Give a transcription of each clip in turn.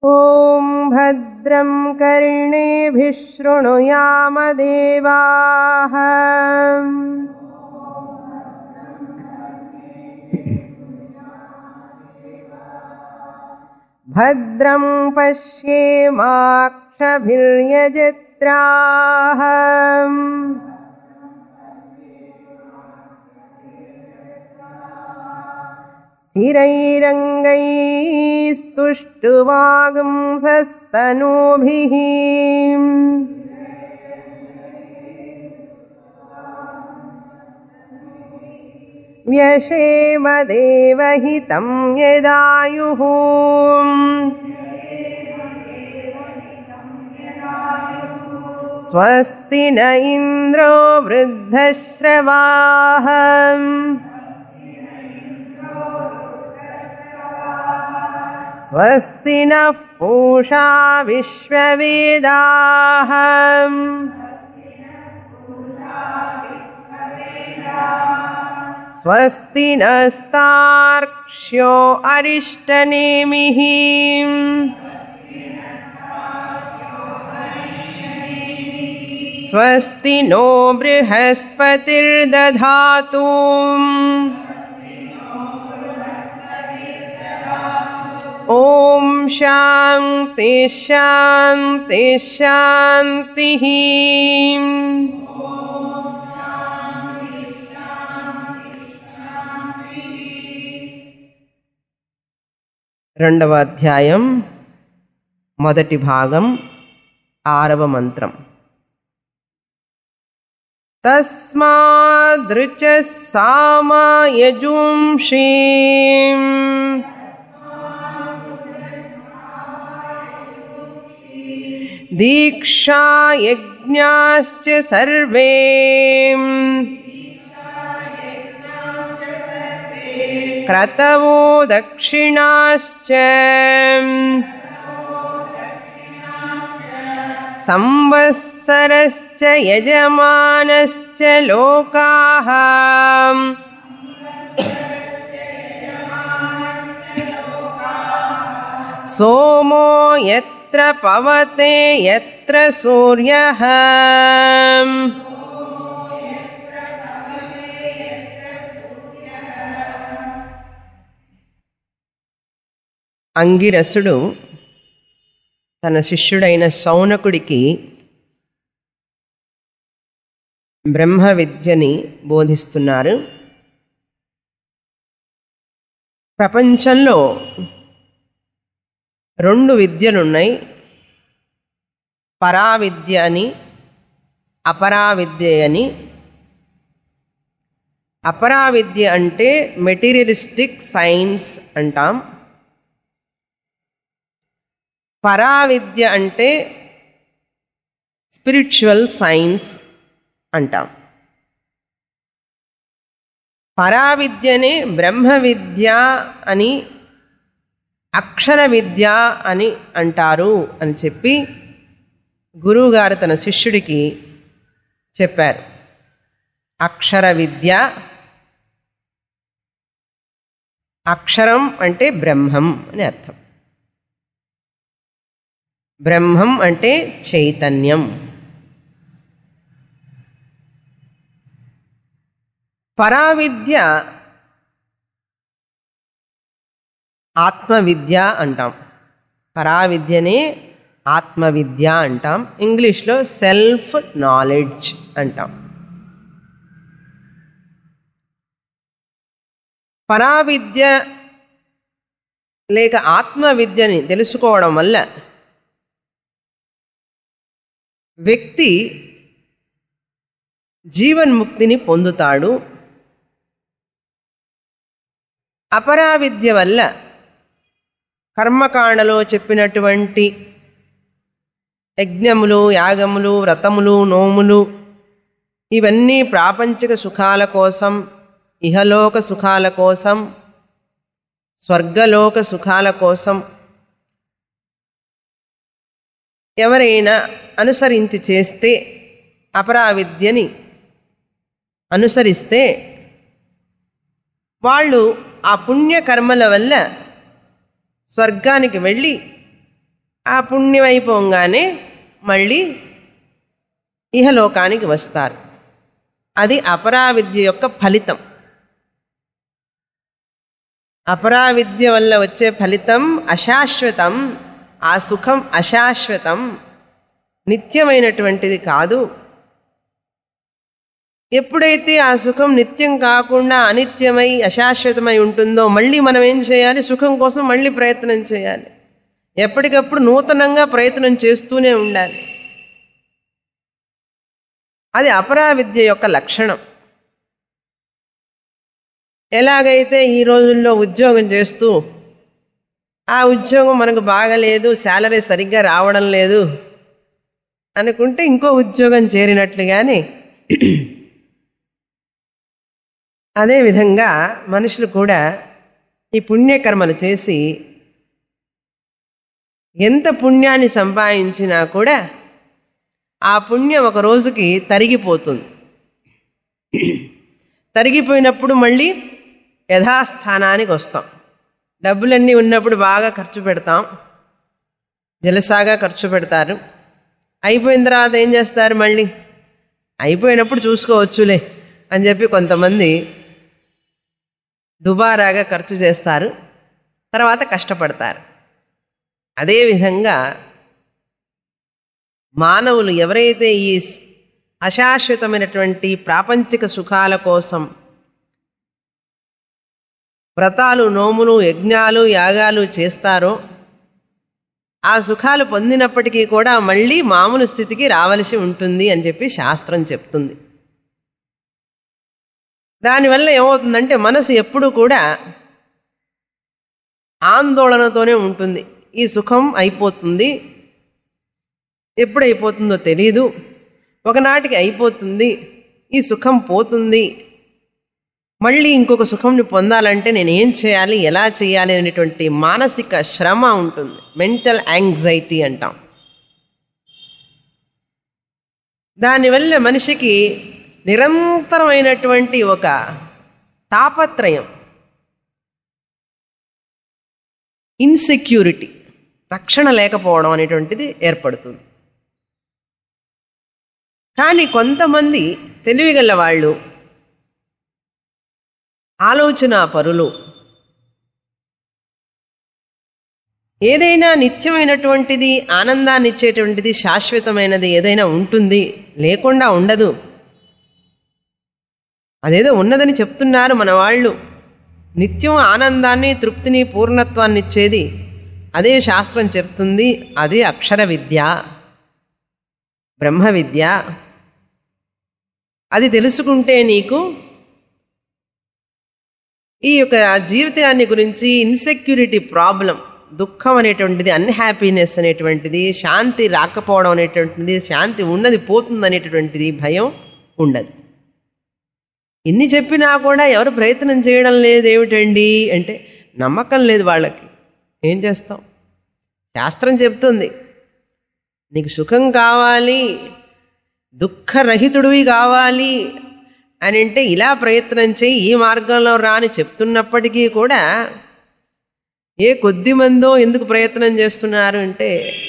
ॐ भद्रं कर्णेभिः शृणुयामदेवाः भद्रं पश्येमाक्षभिर्यजत्राः स्थिरैरङ्गैस्तुष्टुवागुंसस्तनूभिः व्यशेमदेवहितं यदायुः स्वस्ति न इन्द्रो वृद्धश्रवाः स्वस्ति नः पूषा विश्ववेदाः स्वस्ति नस्तार्क्ष्यो अरिष्टनेमिः स्वस्ति नो बृहस्पतिर्दधातु ॐ शान्ति शान्ति शान्तिः రెండవ అధ్యాయం మొదటి భాగం ఆరవ మంత్రం తస్మాదృచ సామయజుంషీం दीक्षा यज्ञाश्च सर्वे क्रतवो दक्षिणाश्च संवत्सरश्च यजमानश्च लोकाः सोमो यत्र पवते यत्र सूर्यः అంగిరసుడు తన శిష్యుడైన శౌనకుడికి బ్రహ్మ విద్యని బోధిస్తున్నారు ప్రపంచంలో రెండు విద్యలున్నాయి పరావిద్య అని అపరావిద్య అని అపరావిద్య అంటే మెటీరియలిస్టిక్ సైన్స్ అంటాం పరావిద్య అంటే స్పిరిచువల్ సైన్స్ అంటాం పరావిద్యనే బ్రహ్మ విద్య అని అక్షర విద్య అని అంటారు అని చెప్పి గురువుగారు తన శిష్యుడికి చెప్పారు అక్షర విద్య అక్షరం అంటే బ్రహ్మం అని అర్థం బ్రహ్మం అంటే చైతన్యం పరావిద్య ఆత్మవిద్య అంటాం పరావిద్యనే ఆత్మవిద్య అంటాం ఇంగ్లీష్లో సెల్ఫ్ నాలెడ్జ్ అంటాం పరావిద్య లేక ఆత్మవిద్యని తెలుసుకోవడం వల్ల వ్యక్తి జీవన్ముక్తిని పొందుతాడు అపరావిద్య వల్ల కర్మకాండలో చెప్పినటువంటి యజ్ఞములు యాగములు వ్రతములు నోములు ఇవన్నీ ప్రాపంచిక సుఖాల కోసం ఇహలోక సుఖాల కోసం స్వర్గలోక సుఖాల కోసం ఎవరైనా అనుసరించి చేస్తే అపరావిద్యని అనుసరిస్తే వాళ్ళు ఆ పుణ్యకర్మల వల్ల స్వర్గానికి వెళ్ళి ఆ పుణ్యం అయిపోగానే మళ్ళీ ఇహలోకానికి వస్తారు అది అపరావిద్య యొక్క ఫలితం అపరావిద్య వల్ల వచ్చే ఫలితం అశాశ్వతం ఆ సుఖం అశాశ్వతం నిత్యమైనటువంటిది కాదు ఎప్పుడైతే ఆ సుఖం నిత్యం కాకుండా అనిత్యమై అశాశ్వతమై ఉంటుందో మళ్ళీ మనం ఏం చేయాలి సుఖం కోసం మళ్ళీ ప్రయత్నం చేయాలి ఎప్పటికప్పుడు నూతనంగా ప్రయత్నం చేస్తూనే ఉండాలి అది అపరావిద్య యొక్క లక్షణం ఎలాగైతే ఈ రోజుల్లో ఉద్యోగం చేస్తూ ఆ ఉద్యోగం మనకు బాగలేదు శాలరీ సరిగ్గా రావడం లేదు అనుకుంటే ఇంకో ఉద్యోగం చేరినట్లుగానే అదేవిధంగా మనుషులు కూడా ఈ పుణ్యకర్మలు చేసి ఎంత పుణ్యాన్ని సంపాదించినా కూడా ఆ పుణ్యం ఒక రోజుకి తరిగిపోతుంది తరిగిపోయినప్పుడు మళ్ళీ యథాస్థానానికి వస్తాం డబ్బులన్నీ ఉన్నప్పుడు బాగా ఖర్చు పెడతాం జలసాగా ఖర్చు పెడతారు అయిపోయిన తర్వాత ఏం చేస్తారు మళ్ళీ అయిపోయినప్పుడు చూసుకోవచ్చులే అని చెప్పి కొంతమంది దుబారాగా ఖర్చు చేస్తారు తర్వాత కష్టపడతారు అదేవిధంగా మానవులు ఎవరైతే ఈ అశాశ్వతమైనటువంటి ప్రాపంచిక సుఖాల కోసం వ్రతాలు నోములు యజ్ఞాలు యాగాలు చేస్తారో ఆ సుఖాలు పొందినప్పటికీ కూడా మళ్ళీ మామూలు స్థితికి రావలసి ఉంటుంది అని చెప్పి శాస్త్రం చెప్తుంది దానివల్ల ఏమవుతుందంటే మనసు ఎప్పుడు కూడా ఆందోళనతోనే ఉంటుంది ఈ సుఖం అయిపోతుంది ఎప్పుడు అయిపోతుందో తెలియదు ఒకనాటికి అయిపోతుంది ఈ సుఖం పోతుంది మళ్ళీ ఇంకొక సుఖంని పొందాలంటే నేను ఏం చేయాలి ఎలా చేయాలి అనేటువంటి మానసిక శ్రమ ఉంటుంది మెంటల్ యాంగ్జైటీ అంటాం దానివల్ల మనిషికి నిరంతరమైనటువంటి ఒక తాపత్రయం ఇన్సెక్యూరిటీ రక్షణ లేకపోవడం అనేటువంటిది ఏర్పడుతుంది కానీ కొంతమంది తెలివిగల వాళ్ళు ఆలోచన పరులు ఏదైనా నిత్యమైనటువంటిది ఆనందాన్ని ఇచ్చేటువంటిది శాశ్వతమైనది ఏదైనా ఉంటుంది లేకుండా ఉండదు అదేదో ఉన్నదని చెప్తున్నారు మన వాళ్ళు నిత్యం ఆనందాన్ని తృప్తిని పూర్ణత్వాన్ని ఇచ్చేది అదే శాస్త్రం చెప్తుంది అదే అక్షర విద్య బ్రహ్మ విద్య అది తెలుసుకుంటే నీకు ఈ యొక్క జీవితాన్ని గురించి ఇన్సెక్యూరిటీ ప్రాబ్లం దుఃఖం అనేటువంటిది అన్హ్యాపీనెస్ అనేటువంటిది శాంతి రాకపోవడం అనేటువంటిది శాంతి ఉన్నది పోతుంది అనేటువంటిది భయం ఉండదు ఇన్ని చెప్పినా కూడా ఎవరు ప్రయత్నం చేయడం లేదు ఏమిటండి అంటే నమ్మకం లేదు వాళ్ళకి ఏం చేస్తాం శాస్త్రం చెప్తుంది నీకు సుఖం కావాలి దుఃఖరహితుడివి కావాలి అని అంటే ఇలా ప్రయత్నం చేయి ఈ మార్గంలో రాని చెప్తున్నప్పటికీ కూడా ఏ కొద్ది మందో ఎందుకు ప్రయత్నం చేస్తున్నారు అంటే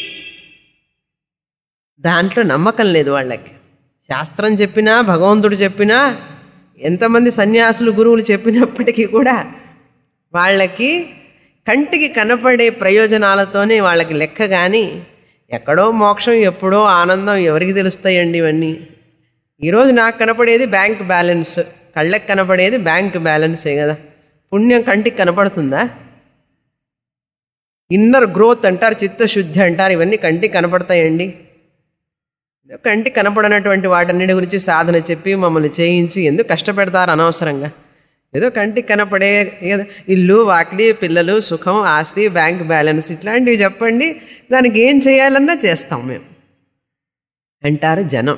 దాంట్లో నమ్మకం లేదు వాళ్ళకి శాస్త్రం చెప్పినా భగవంతుడు చెప్పినా ఎంతమంది సన్యాసులు గురువులు చెప్పినప్పటికీ కూడా వాళ్ళకి కంటికి కనపడే ప్రయోజనాలతోనే వాళ్ళకి లెక్క కానీ ఎక్కడో మోక్షం ఎప్పుడో ఆనందం ఎవరికి తెలుస్తాయండి ఇవన్నీ ఈరోజు నాకు కనపడేది బ్యాంక్ బ్యాలెన్స్ కళ్ళకి కనపడేది బ్యాంక్ బ్యాలెన్సే కదా పుణ్యం కంటికి కనపడుతుందా ఇన్నర్ గ్రోత్ అంటారు చిత్తశుద్ధి అంటారు ఇవన్నీ కంటికి కనపడతాయండి కంటికి కనపడనటువంటి వాటన్నిటి గురించి సాధన చెప్పి మమ్మల్ని చేయించి ఎందుకు కష్టపెడతారు అనవసరంగా ఏదో కంటికి కనపడే ఏదో ఇల్లు వాకిలి పిల్లలు సుఖం ఆస్తి బ్యాంక్ బ్యాలెన్స్ ఇట్లాంటివి చెప్పండి దానికి ఏం చేయాలన్నా చేస్తాం మేము అంటారు జనం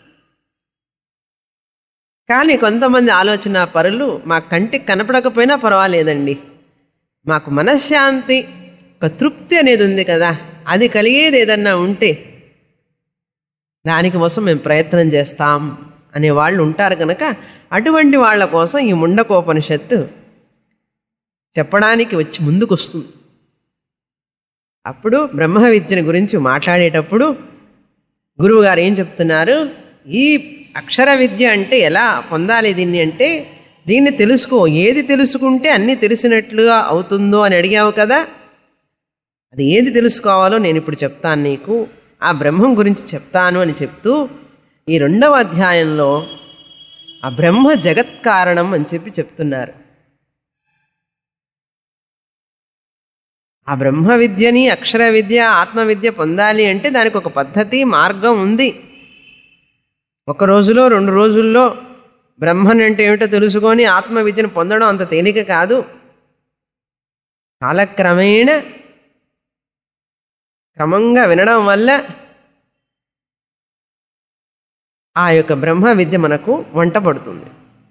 కానీ కొంతమంది ఆలోచన పరులు మా కంటికి కనపడకపోయినా పర్వాలేదండి మాకు మనశ్శాంతి ఒక తృప్తి అనేది ఉంది కదా అది కలిగేది ఏదన్నా ఉంటే దానికోసం మేము ప్రయత్నం చేస్తాం అనే వాళ్ళు ఉంటారు కనుక అటువంటి వాళ్ళ కోసం ఈ ముండకోపనిషత్తు చెప్పడానికి వచ్చి ముందుకు వస్తుంది అప్పుడు బ్రహ్మ విద్యను గురించి మాట్లాడేటప్పుడు గురువుగారు ఏం చెప్తున్నారు ఈ అక్షర విద్య అంటే ఎలా పొందాలి దీన్ని అంటే దీన్ని తెలుసుకో ఏది తెలుసుకుంటే అన్నీ తెలిసినట్లుగా అవుతుందో అని అడిగావు కదా అది ఏది తెలుసుకోవాలో నేను ఇప్పుడు చెప్తాను నీకు ఆ బ్రహ్మం గురించి చెప్తాను అని చెప్తూ ఈ రెండవ అధ్యాయంలో ఆ బ్రహ్మ జగత్ కారణం అని చెప్పి చెప్తున్నారు ఆ బ్రహ్మ విద్యని అక్షర విద్య ఆత్మ విద్య పొందాలి అంటే దానికి ఒక పద్ధతి మార్గం ఉంది ఒక రోజులో రెండు రోజుల్లో బ్రహ్మన్ అంటే ఏమిటో తెలుసుకొని ఆత్మ విద్యను పొందడం అంత తేలిక కాదు కాలక్రమేణ క్రమంగా వినడం వల్ల ఆ యొక్క బ్రహ్మ విద్య మనకు వంట పడుతుంది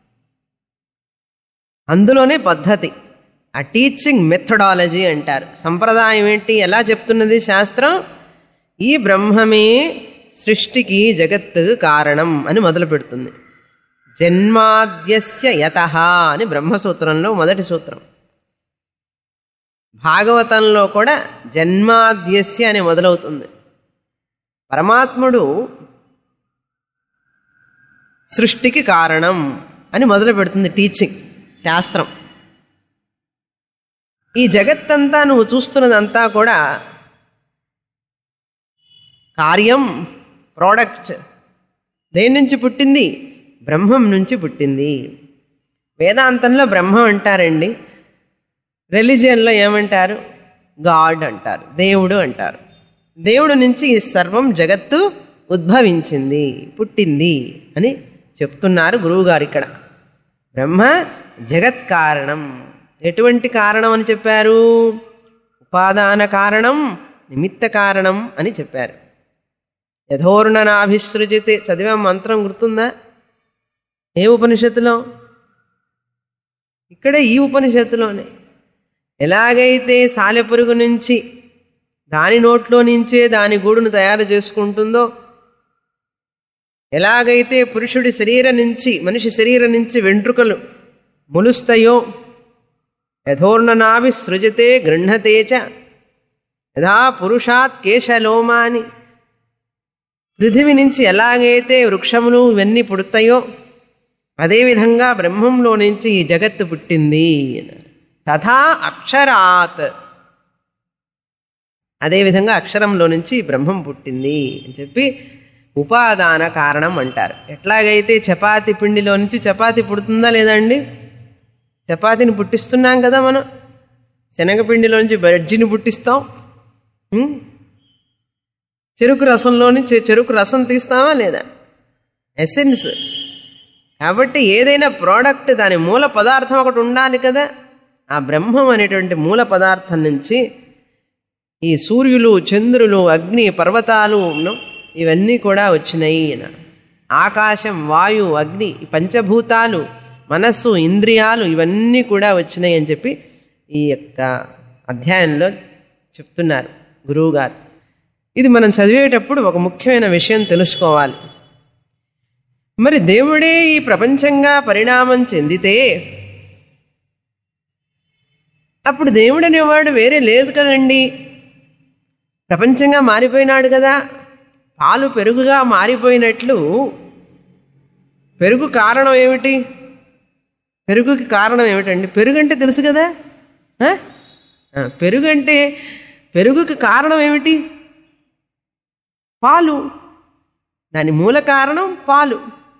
అందులోనే పద్ధతి ఆ టీచింగ్ మెథడాలజీ అంటారు సంప్రదాయం ఏంటి ఎలా చెప్తున్నది శాస్త్రం ఈ బ్రహ్మమే సృష్టికి జగత్తు కారణం అని మొదలు పెడుతుంది జన్మాద్యస్య యత అని బ్రహ్మసూత్రంలో మొదటి సూత్రం భాగవతంలో కూడా జన్మాద్యస్య అని మొదలవుతుంది పరమాత్ముడు సృష్టికి కారణం అని మొదలు పెడుతుంది టీచింగ్ శాస్త్రం ఈ జగత్తంతా నువ్వు చూస్తున్నదంతా కూడా కార్యం ప్రోడక్ట్ దేని నుంచి పుట్టింది బ్రహ్మం నుంచి పుట్టింది వేదాంతంలో బ్రహ్మం అంటారండి రిలీజియన్లో ఏమంటారు గాడ్ అంటారు దేవుడు అంటారు దేవుడు నుంచి ఈ సర్వం జగత్తు ఉద్భవించింది పుట్టింది అని చెప్తున్నారు గురువుగారు ఇక్కడ బ్రహ్మ జగత్ కారణం ఎటువంటి కారణం అని చెప్పారు ఉపాదాన కారణం నిమిత్త కారణం అని చెప్పారు యథోర్ణనాభిసృజితే చదివే మంత్రం గుర్తుందా ఏ ఉపనిషత్తులో ఇక్కడే ఈ ఉపనిషత్తులోనే ఎలాగైతే సాలెపురుగు నుంచి దాని నోట్లో నుంచే దాని గూడును తయారు చేసుకుంటుందో ఎలాగైతే పురుషుడి శరీరం నుంచి మనిషి శరీరం నుంచి వెంట్రుకలు మొలుస్తాయో యథోర్ణనాభి సృజతే గృహతే చ యథా పురుషాత్ కేశలోమాని పృథివి నుంచి ఎలాగైతే వృక్షములు ఇవన్నీ పుడతాయో అదేవిధంగా బ్రహ్మంలో నుంచి ఈ జగత్తు పుట్టింది తథా అక్షరాత్ అదేవిధంగా అక్షరంలో నుంచి బ్రహ్మం పుట్టింది అని చెప్పి ఉపాదాన కారణం అంటారు ఎట్లాగైతే చపాతి పిండిలో నుంచి చపాతి పుడుతుందా లేదండి చపాతీని పుట్టిస్తున్నాం కదా మనం శనగపిండిలో నుంచి బజ్జిని పుట్టిస్తాం ఉం? చెరుకు రసంలో నుంచి చెరుకు రసం తీస్తామా లేదా ఎసెన్స్ కాబట్టి ఏదైనా ప్రోడక్ట్ దాని మూల పదార్థం ఒకటి ఉండాలి కదా ఆ బ్రహ్మం అనేటువంటి మూల పదార్థం నుంచి ఈ సూర్యులు చంద్రులు అగ్ని పర్వతాలు ను, ఇవన్నీ కూడా వచ్చినాయి అన్నాడు. ఆకాశం వాయు అగ్ని ఈ పంచభూతాలు మనస్సు ఇంద్రియాలు ఇవన్నీ కూడా వచ్చినాయి అని చెప్పి ఈ యొక్క అధ్యాయంలో చెప్తున్నారు గురువుగారు ఇది మనం చదివేటప్పుడు ఒక ముఖ్యమైన విషయం తెలుసుకోవాలి మరి దేవుడే ఈ ప్రపంచంగా పరిణామం చెందితే అప్పుడు దేవుడు అనేవాడు వేరే లేదు కదండి ప్రపంచంగా మారిపోయినాడు కదా పాలు పెరుగుగా మారిపోయినట్లు పెరుగు కారణం ఏమిటి పెరుగుకి కారణం ఏమిటండి పెరుగు అంటే తెలుసు కదా ఆ? ఆ, పెరుగు అంటే పెరుగుకి కారణం ఏమిటి పాలు దాని మూల కారణం పాలు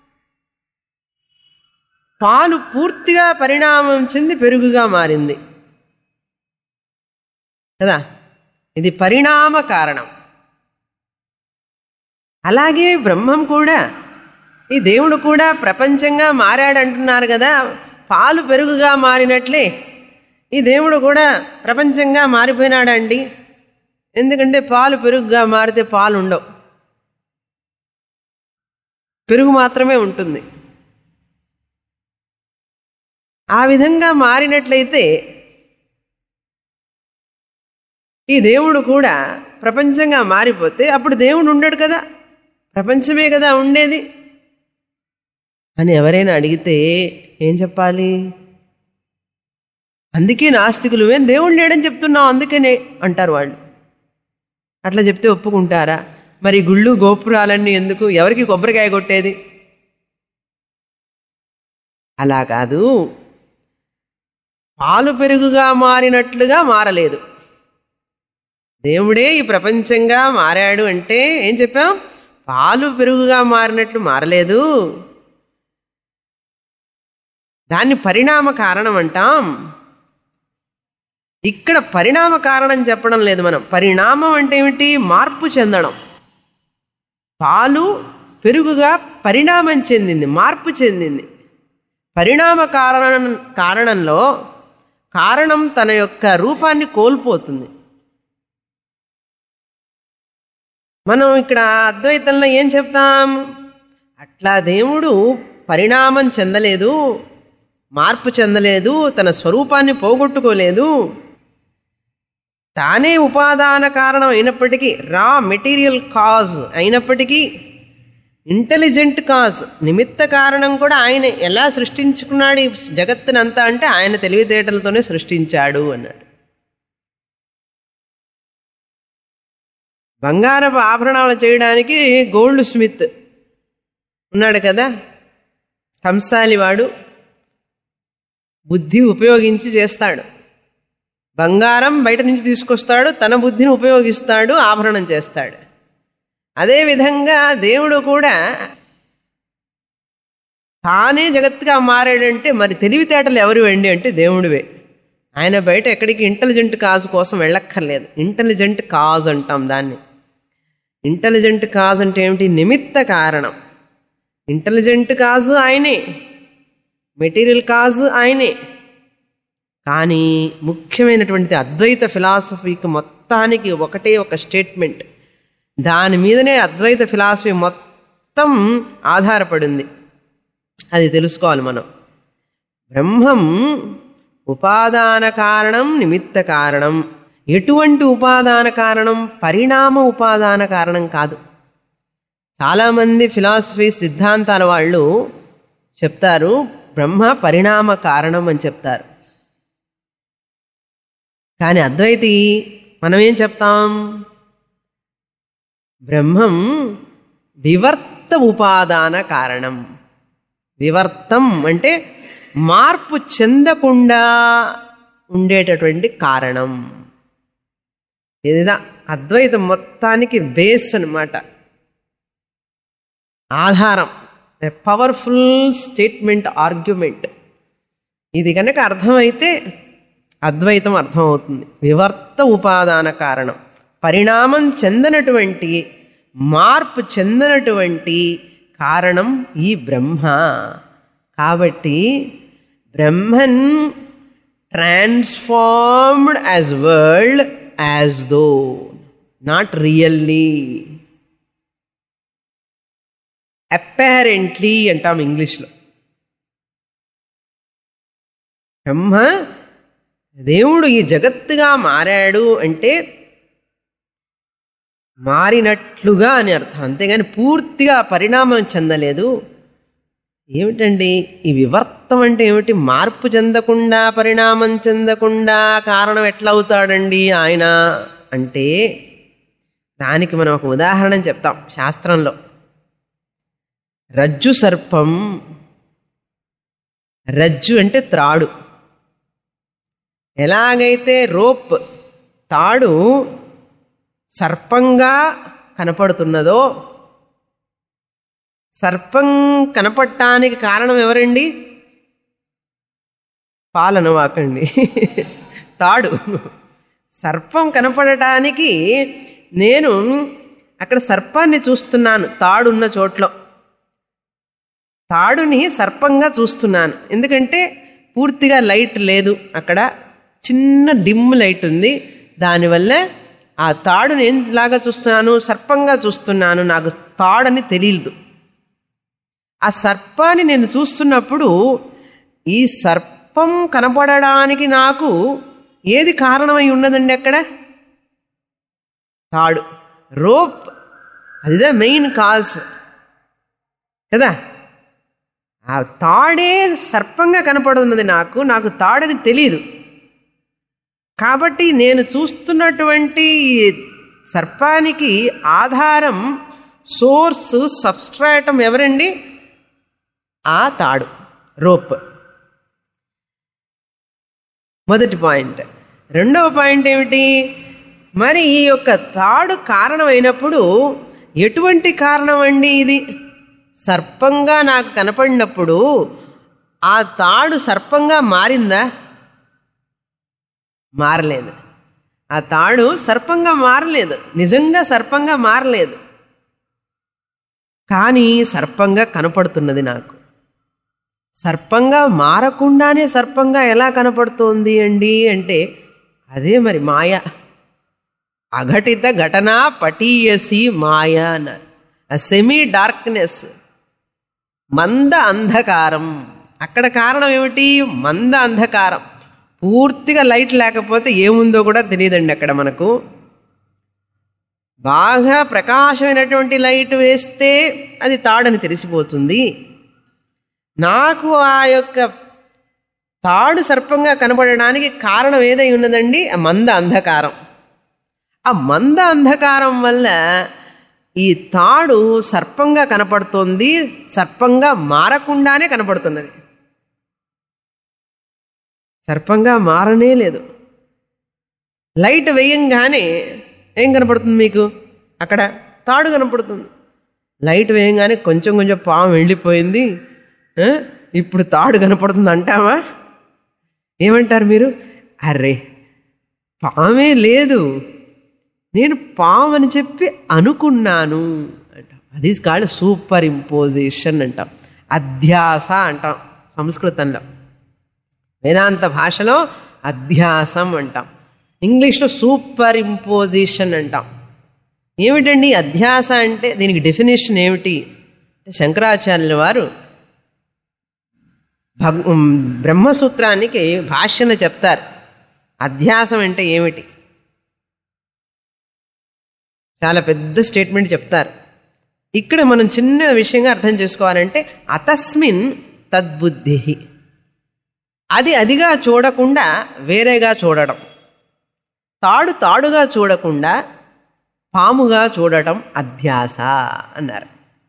పాలు పూర్తిగా పరిణామం చెంది పెరుగుగా మారింది కదా ఇది పరిణామ కారణం అలాగే బ్రహ్మం కూడా ఈ దేవుడు కూడా ప్రపంచంగా మారాడంటున్నారు కదా పాలు పెరుగుగా మారినట్లే ఈ దేవుడు కూడా ప్రపంచంగా మారిపోయినాడండి ఎందుకంటే పాలు పెరుగుగా మారితే పాలు ఉండవు పెరుగు మాత్రమే ఉంటుంది ఆ విధంగా మారినట్లయితే ఈ దేవుడు కూడా ప్రపంచంగా మారిపోతే అప్పుడు దేవుడు ఉండడు కదా ప్రపంచమే కదా ఉండేది అని ఎవరైనా అడిగితే ఏం చెప్పాలి అందుకే నాస్తికులు ఏం దేవుడు లేడని చెప్తున్నావు అందుకనే అంటారు వాళ్ళు అట్లా చెప్తే ఒప్పుకుంటారా మరి గుళ్ళు గోపురాలన్నీ ఎందుకు ఎవరికి కొబ్బరికాయ కొట్టేది అలా కాదు పాలు పెరుగుగా మారినట్లుగా మారలేదు దేవుడే ఈ ప్రపంచంగా మారాడు అంటే ఏం చెప్పాం పాలు పెరుగుగా మారినట్లు మారలేదు దాన్ని పరిణామ కారణం అంటాం ఇక్కడ పరిణామ కారణం చెప్పడం లేదు మనం పరిణామం అంటే ఏమిటి మార్పు చెందడం పాలు పెరుగుగా పరిణామం చెందింది మార్పు చెందింది పరిణామ కారణం కారణంలో కారణం తన యొక్క రూపాన్ని కోల్పోతుంది మనం ఇక్కడ అద్వైతంలో ఏం చెప్తాం అట్లా దేవుడు పరిణామం చెందలేదు మార్పు చెందలేదు తన స్వరూపాన్ని పోగొట్టుకోలేదు తానే ఉపాదాన కారణం అయినప్పటికీ రా మెటీరియల్ కాజ్ అయినప్పటికీ ఇంటెలిజెంట్ కాజ్ నిమిత్త కారణం కూడా ఆయన ఎలా సృష్టించుకున్నాడు ఈ జగత్తునంతా అంటే ఆయన తెలివితేటలతోనే సృష్టించాడు అన్నాడు బంగారపు ఆభరణాలు చేయడానికి గోల్డ్ స్మిత్ ఉన్నాడు కదా కంసాలివాడు బుద్ధి ఉపయోగించి చేస్తాడు బంగారం బయట నుంచి తీసుకొస్తాడు తన బుద్ధిని ఉపయోగిస్తాడు ఆభరణం చేస్తాడు అదేవిధంగా దేవుడు కూడా తానే జగత్తుగా మారాడంటే మరి తెలివితేటలు ఎవరు వెండి అంటే దేవుడివే ఆయన బయట ఎక్కడికి ఇంటెలిజెంట్ కాజ్ కోసం వెళ్ళక్కర్లేదు ఇంటెలిజెంట్ కాజ్ అంటాం దాన్ని ఇంటెలిజెంట్ కాజ్ అంటే ఏమిటి నిమిత్త కారణం ఇంటెలిజెంట్ కాజు ఆయనే మెటీరియల్ కాజు ఆయనే కానీ ముఖ్యమైనటువంటి అద్వైత ఫిలాసఫీకి మొత్తానికి ఒకటే ఒక స్టేట్మెంట్ దాని మీదనే అద్వైత ఫిలాసఫీ మొత్తం ఆధారపడింది అది తెలుసుకోవాలి మనం బ్రహ్మం ఉపాదాన కారణం నిమిత్త కారణం ఎటువంటి ఉపాదాన కారణం పరిణామ ఉపాదాన కారణం కాదు చాలామంది ఫిలాసఫీ సిద్ధాంతాల వాళ్ళు చెప్తారు బ్రహ్మ పరిణామ కారణం అని చెప్తారు కానీ అద్వైతి మనం ఏం చెప్తాం బ్రహ్మం వివర్త ఉపాదాన కారణం వివర్తం అంటే మార్పు చెందకుండా ఉండేటటువంటి కారణం ఇదిదా అద్వైతం మొత్తానికి బేస్ అనమాట ఆధారం పవర్ఫుల్ స్టేట్మెంట్ ఆర్గ్యుమెంట్ ఇది కనుక అర్థమైతే అద్వైతం అర్థమవుతుంది వివర్త ఉపాదాన కారణం పరిణామం చెందనటువంటి మార్పు చెందనటువంటి కారణం ఈ బ్రహ్మ కాబట్టి Brahman transformed as world as though not really apparently అంటాం ఇంగ్లీష్లో బ్రహ్మ దేవుడు ఈ జగత్తుగా మారాడు అంటే మారినట్లుగా అని అర్థం అంతేగాని పూర్తిగా పరిణామం చెందలేదు ఏమిటండి ఈ వివర్తం అంటే ఏమిటి మార్పు చెందకుండా పరిణామం చెందకుండా కారణం ఎట్లా అవుతాడండి ఆయన అంటే దానికి మనం ఒక ఉదాహరణ చెప్తాం శాస్త్రంలో రజ్జు సర్పం రజ్జు అంటే త్రాడు ఎలాగైతే రోప్ తాడు సర్పంగా కనపడుతున్నదో సర్పం కనపడటానికి కారణం ఎవరండి పాలన వాకండి తాడు సర్పం కనపడటానికి నేను అక్కడ సర్పాన్ని చూస్తున్నాను తాడున్న చోట్లో తాడుని సర్పంగా చూస్తున్నాను ఎందుకంటే పూర్తిగా లైట్ లేదు అక్కడ చిన్న డిమ్ లైట్ ఉంది దానివల్ల ఆ తాడు నేను లాగా చూస్తున్నాను సర్పంగా చూస్తున్నాను నాకు తాడని తెలియదు ఆ సర్పాన్ని నేను చూస్తున్నప్పుడు ఈ సర్పం కనపడడానికి నాకు ఏది కారణమై ఉన్నదండి అక్కడ తాడు రోప్ అదిదా మెయిన్ కాజ్ కదా ఆ తాడే సర్పంగా కనపడున్నది నాకు నాకు తాడని తెలియదు కాబట్టి నేను చూస్తున్నటువంటి ఈ సర్పానికి ఆధారం సోర్స్ సబ్స్ట్రాటం ఎవరండి ఆ తాడు రోప్ మొదటి పాయింట్ రెండవ పాయింట్ ఏమిటి మరి ఈ యొక్క తాడు కారణమైనప్పుడు ఎటువంటి కారణం అండి ఇది సర్పంగా నాకు కనపడినప్పుడు ఆ తాడు సర్పంగా మారిందా మారలేదు ఆ తాడు సర్పంగా మారలేదు నిజంగా సర్పంగా మారలేదు కానీ సర్పంగా కనపడుతున్నది నాకు సర్పంగా మారకుండానే సర్పంగా ఎలా కనపడుతోంది అండి అంటే అదే మరి మాయ అఘటిత ఘటన పటీయసి మాయ అన్నారు ఆ సెమీ డార్క్నెస్ మంద అంధకారం అక్కడ కారణం ఏమిటి మంద అంధకారం పూర్తిగా లైట్ లేకపోతే ఏముందో కూడా తెలియదండి అక్కడ మనకు బాగా ప్రకాశమైనటువంటి లైట్ వేస్తే అది తాడని తెలిసిపోతుంది నాకు ఆ యొక్క తాడు సర్పంగా కనబడడానికి కారణం ఏదై ఉన్నదండి ఆ మంద అంధకారం ఆ మంద అంధకారం వల్ల ఈ తాడు సర్పంగా కనపడుతోంది సర్పంగా మారకుండానే కనపడుతున్నది సర్పంగా మారనే లేదు లైట్ వేయంగానే ఏం కనపడుతుంది మీకు అక్కడ తాడు కనపడుతుంది లైట్ వేయంగానే కొంచెం కొంచెం పాము వెళ్ళిపోయింది ఆ? ఇప్పుడు తాడు కనపడుతుంది అంటావా ఏమంటారు మీరు అర్రే పామే లేదు నేను పాము అని చెప్పి అనుకున్నాను అంటాం అది కాదు సూపర్ ఇంపోజిషన్ అంటాం అధ్యాస అంటాం సంస్కృతంలో వేదాంత భాషలో అధ్యాసం అంటాం ఇంగ్లీష్లో సూపర్ ఇంపోజిషన్ అంటాం ఏమిటండి అధ్యాస అంటే దీనికి డెఫినేషన్ ఏమిటి శంకరాచార్యుల వారు భగ్ బ్రహ్మసూత్రానికి భాష్యను చెప్తారు అధ్యాసం అంటే ఏమిటి చాలా పెద్ద స్టేట్మెంట్ చెప్తారు ఇక్కడ మనం చిన్న విషయంగా అర్థం చేసుకోవాలంటే అతస్మిన్ తద్బుద్ధి అది అదిగా చూడకుండా వేరేగా చూడడం తాడు తాడుగా చూడకుండా పాముగా చూడటం అధ్యాస అన్నారు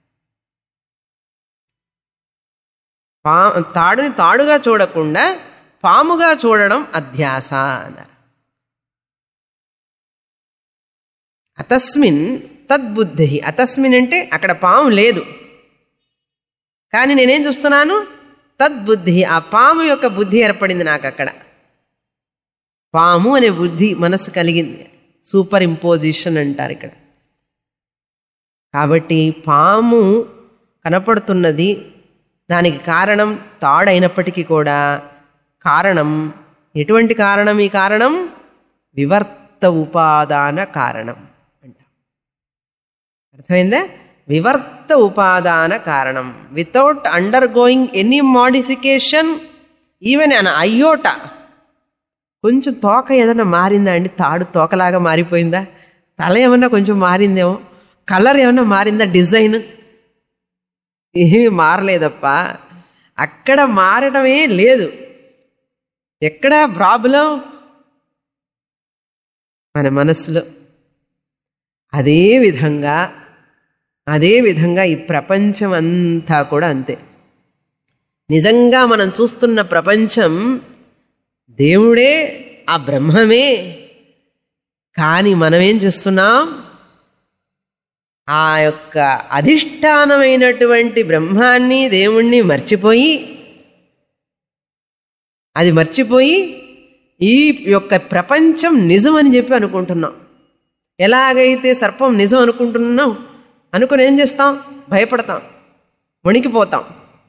పా తాడుని తాడుగా చూడకుండా పాముగా చూడడం అధ్యాస అన్నారు అతస్మిన్ తద్బుద్ధి అతస్మిన్ అంటే అక్కడ పాము లేదు కానీ నేనేం చూస్తున్నాను తద్బుద్ధి ఆ పాము యొక్క బుద్ధి ఏర్పడింది నాకు అక్కడ పాము అనే బుద్ధి మనసు కలిగింది సూపర్ ఇంపోజిషన్ అంటారు ఇక్కడ కాబట్టి పాము కనపడుతున్నది దానికి కారణం తాడైనప్పటికీ కూడా కారణం ఎటువంటి కారణం ఈ కారణం వివర్త ఉపాదాన కారణం అంట అర్థమైందా వివర్త ఉపాదాన కారణం without undergoing any modification even an అయ్యోట కొంచెం తోక ఏదైనా మారిందా అండి తాడు తోకలాగా మారిపోయిందా తల ఏమన్నా కొంచెం మారిందేమో కలర్ ఏమన్నా మారిందా డిజైన్ ఏమీ మారలేదప్ప అక్కడ మారడమే లేదు ఎక్కడ ప్రాబ్లం మన మనస్సులో అదే విధంగా అదే విధంగా ఈ ప్రపంచం అంతా కూడా అంతే నిజంగా మనం చూస్తున్న ప్రపంచం దేవుడే ఆ బ్రహ్మమే కానీ మనమేం చేస్తున్నాం ఆ యొక్క అధిష్టానమైనటువంటి బ్రహ్మాన్ని దేవుణ్ణి మర్చిపోయి అది మర్చిపోయి ఈ యొక్క ప్రపంచం నిజం అని చెప్పి అనుకుంటున్నాం ఎలాగైతే సర్పం నిజం అనుకుంటున్నాం అనుకుని ఏం చేస్తాం భయపడతాం వణికిపోతాం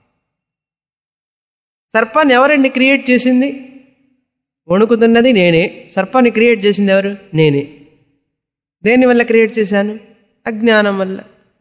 సర్పాన్ని ఎవరండి క్రియేట్ చేసింది వణుకుతున్నది నేనే సర్పాన్ని క్రియేట్ చేసింది ఎవరు నేనే దేని వల్ల క్రియేట్ చేశాను అజ్ఞానం వల్ల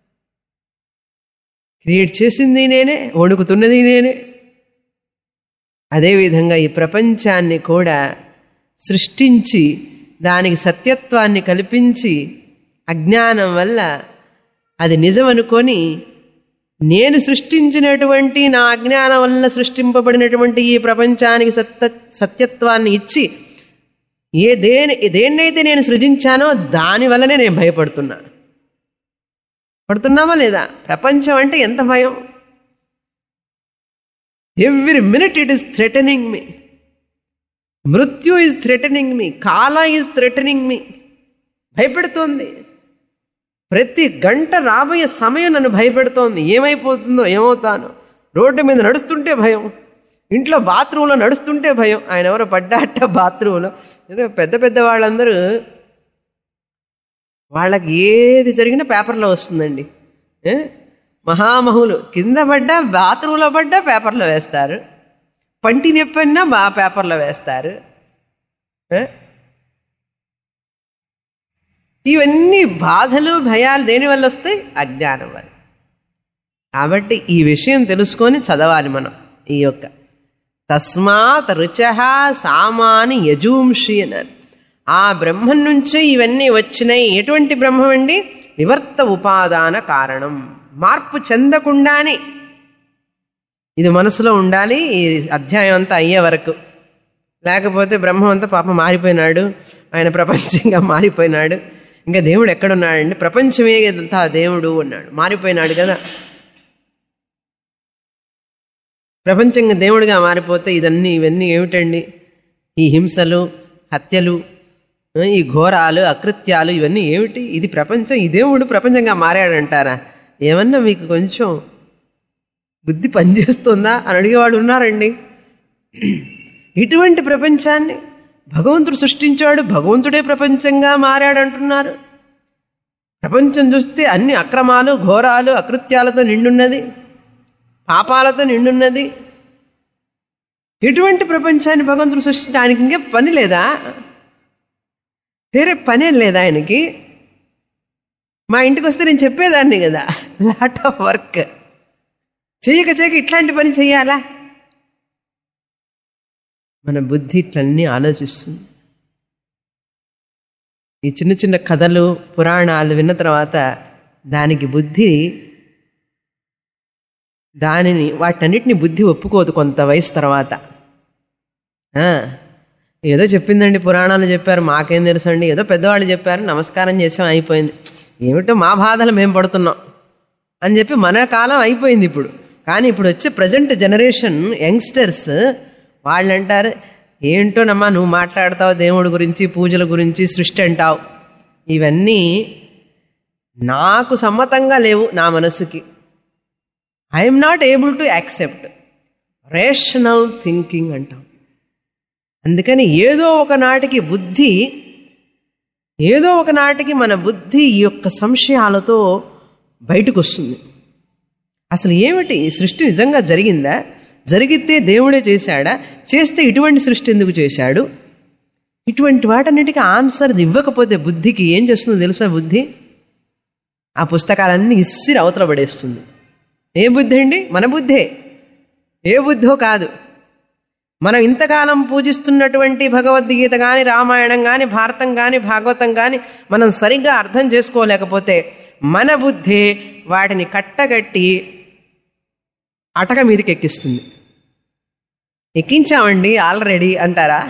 క్రియేట్ చేసింది నేనే వణుకుతున్నది నేనే అదేవిధంగా ఈ ప్రపంచాన్ని కూడా సృష్టించి దానికి సత్యత్వాన్ని కల్పించి అజ్ఞానం వల్ల అది నిజం అనుకొని నేను సృష్టించినటువంటి నా అజ్ఞానం వల్ల సృష్టింపబడినటువంటి ఈ ప్రపంచానికి సత్య సత్యత్వాన్ని ఇచ్చి ఏ దేని దేన్నైతే నేను సృజించానో దాని వల్లనే నేను భయపడుతున్నా పడుతున్నామా లేదా ప్రపంచం అంటే ఎంత భయం every minute it is threatening me మృత్యు ఈజ్ థ్రెటనింగ్ మీ కాల ఈజ్ థ్రెటనింగ్ మీ భయపెడుతోంది ప్రతి గంట రాబోయే సమయం నన్ను భయపెడుతోంది ఏమైపోతుందో ఏమవుతానో రోడ్డు మీద నడుస్తుంటే భయం ఇంట్లో బాత్రూంలో నడుస్తుంటే భయం ఆయన ఎవరో పడ్డాట బాత్రూంలో ఏదో పెద్ద పెద్ద వాళ్ళందరూ వాళ్ళకి ఏది జరిగినా పేపర్లో వస్తుందండి ఏ? మహామహులు కింద పడ్డా బాత్రూంలో పడ్డా పేపర్లో వేస్తారు పంటి నొప్పన్నా బా పేపర్లో వేస్తారు ఏ? ఇవన్నీ బాధలు భయాలు దేని వల్ల వస్తాయి అజ్ఞానం వల్ల కాబట్టి ఈ విషయం తెలుసుకొని చదవాలి మనం ఈ యొక్క తస్మాత్ రుచ సామాని యజూంషి అన్నారు ఆ బ్రహ్మం నుంచే ఇవన్నీ వచ్చినాయి ఎటువంటి బ్రహ్మం అండి వివర్త ఉపాదాన కారణం మార్పు చెందకుండానే ఇది మనసులో ఉండాలి ఈ అధ్యాయం అంతా అయ్యే వరకు లేకపోతే బ్రహ్మం అంతా పాప మారిపోయినాడు ఆయన ప్రపంచంగా మారిపోయినాడు ఇంకా దేవుడు ఎక్కడున్నాడండి ప్రపంచమే అంతా దేవుడు అన్నాడు మారిపోయినాడు కదా ప్రపంచంగా దేవుడిగా మారిపోతే ఇదన్నీ ఇవన్నీ ఏమిటండి ఈ హింసలు హత్యలు ఆ, ఈ ఘోరాలు అకృత్యాలు ఇవన్నీ ఏమిటి ఇది ప్రపంచం ఈ దేవుడు ప్రపంచంగా మారాడంటారా ఏమన్నా మీకు కొంచెం బుద్ధి పనిచేస్తుందా అని అడిగేవాడు ఉన్నారండి ఇటువంటి ప్రపంచాన్ని భగవంతుడు సృష్టించాడు భగవంతుడే ప్రపంచంగా మారాడంటున్నారు ప్రపంచం చూస్తే అన్ని అక్రమాలు ఘోరాలు అకృత్యాలతో నిండున్నది పాపాలతో నిండున్నది ఇటువంటి ప్రపంచాన్ని భగవంతుడు సృష్టించడానికి ఇంకే పని లేదా వేరే పనేం లేదా ఆయనకి మా ఇంటికి వస్తే నేను చెప్పేదాన్ని కదా లాట్ ఆఫ్ వర్క్ చేయక చేయక ఇట్లాంటి పని చేయాలా మన బుద్ధి ఇట్లన్నీ ఆలోచిస్తుంది ఈ చిన్న చిన్న కథలు పురాణాలు విన్న తర్వాత దానికి బుద్ధి దానిని వాటన్నిటిని బుద్ధి ఒప్పుకోదు కొంత వయసు తర్వాత ఆ, ఏదో చెప్పిందండి పురాణాలు చెప్పారు మాకేం తెలుసు అండి ఏదో పెద్దవాళ్ళు చెప్పారు నమస్కారం చేసాం అయిపోయింది ఏమిటో మా బాధలు మేము పడుతున్నాం అని చెప్పి మన కాలం అయిపోయింది ఇప్పుడు కానీ ఇప్పుడు వచ్చే ప్రజెంట్ జనరేషన్ యంగ్స్టర్స్ వాళ్ళు అంటారు ఏంటోనమ్మా నువ్వు మాట్లాడతావు దేవుడి గురించి పూజల గురించి సృష్టి అంటావు ఇవన్నీ నాకు సమ్మతంగా లేవు నా మనసుకి I'm not able to accept rational thinking అంటాం అందుకని ఏదో ఒక నాటికి బుద్ధి ఏదో ఒక నాటికి మన బుద్ధి ఈ యొక్క సంశయాలతో బయటకు వస్తుంది అసలు ఏమిటి ఈ సృష్టి నిజంగా జరిగిందా జరిగితే దేవుడే చేశాడా చేస్తే ఇటువంటి సృష్టి ఎందుకు చేశాడు ఇటువంటి వాటన్నిటికీ ఆన్సర్ ఇవ్వకపోతే బుద్ధికి ఏం చేస్తుందో తెలుసా బుద్ధి ఆ పుస్తకాలన్నీ ఇస్సిరి అవతల పడేస్తుంది ఏ బుద్ధి అండి మన బుద్ధే ఏ బుద్ధో కాదు మనం ఇంతకాలం పూజిస్తున్నటువంటి భగవద్గీత కానీ రామాయణం కానీ భారతం కానీ భాగవతం కానీ మనం సరిగ్గా అర్థం చేసుకోలేకపోతే మన బుద్ధే వాటిని కట్టగట్టి అటక మీదకి ఎక్కిస్తుంది ఎక్కించామండి ఆల్రెడీ అంటారా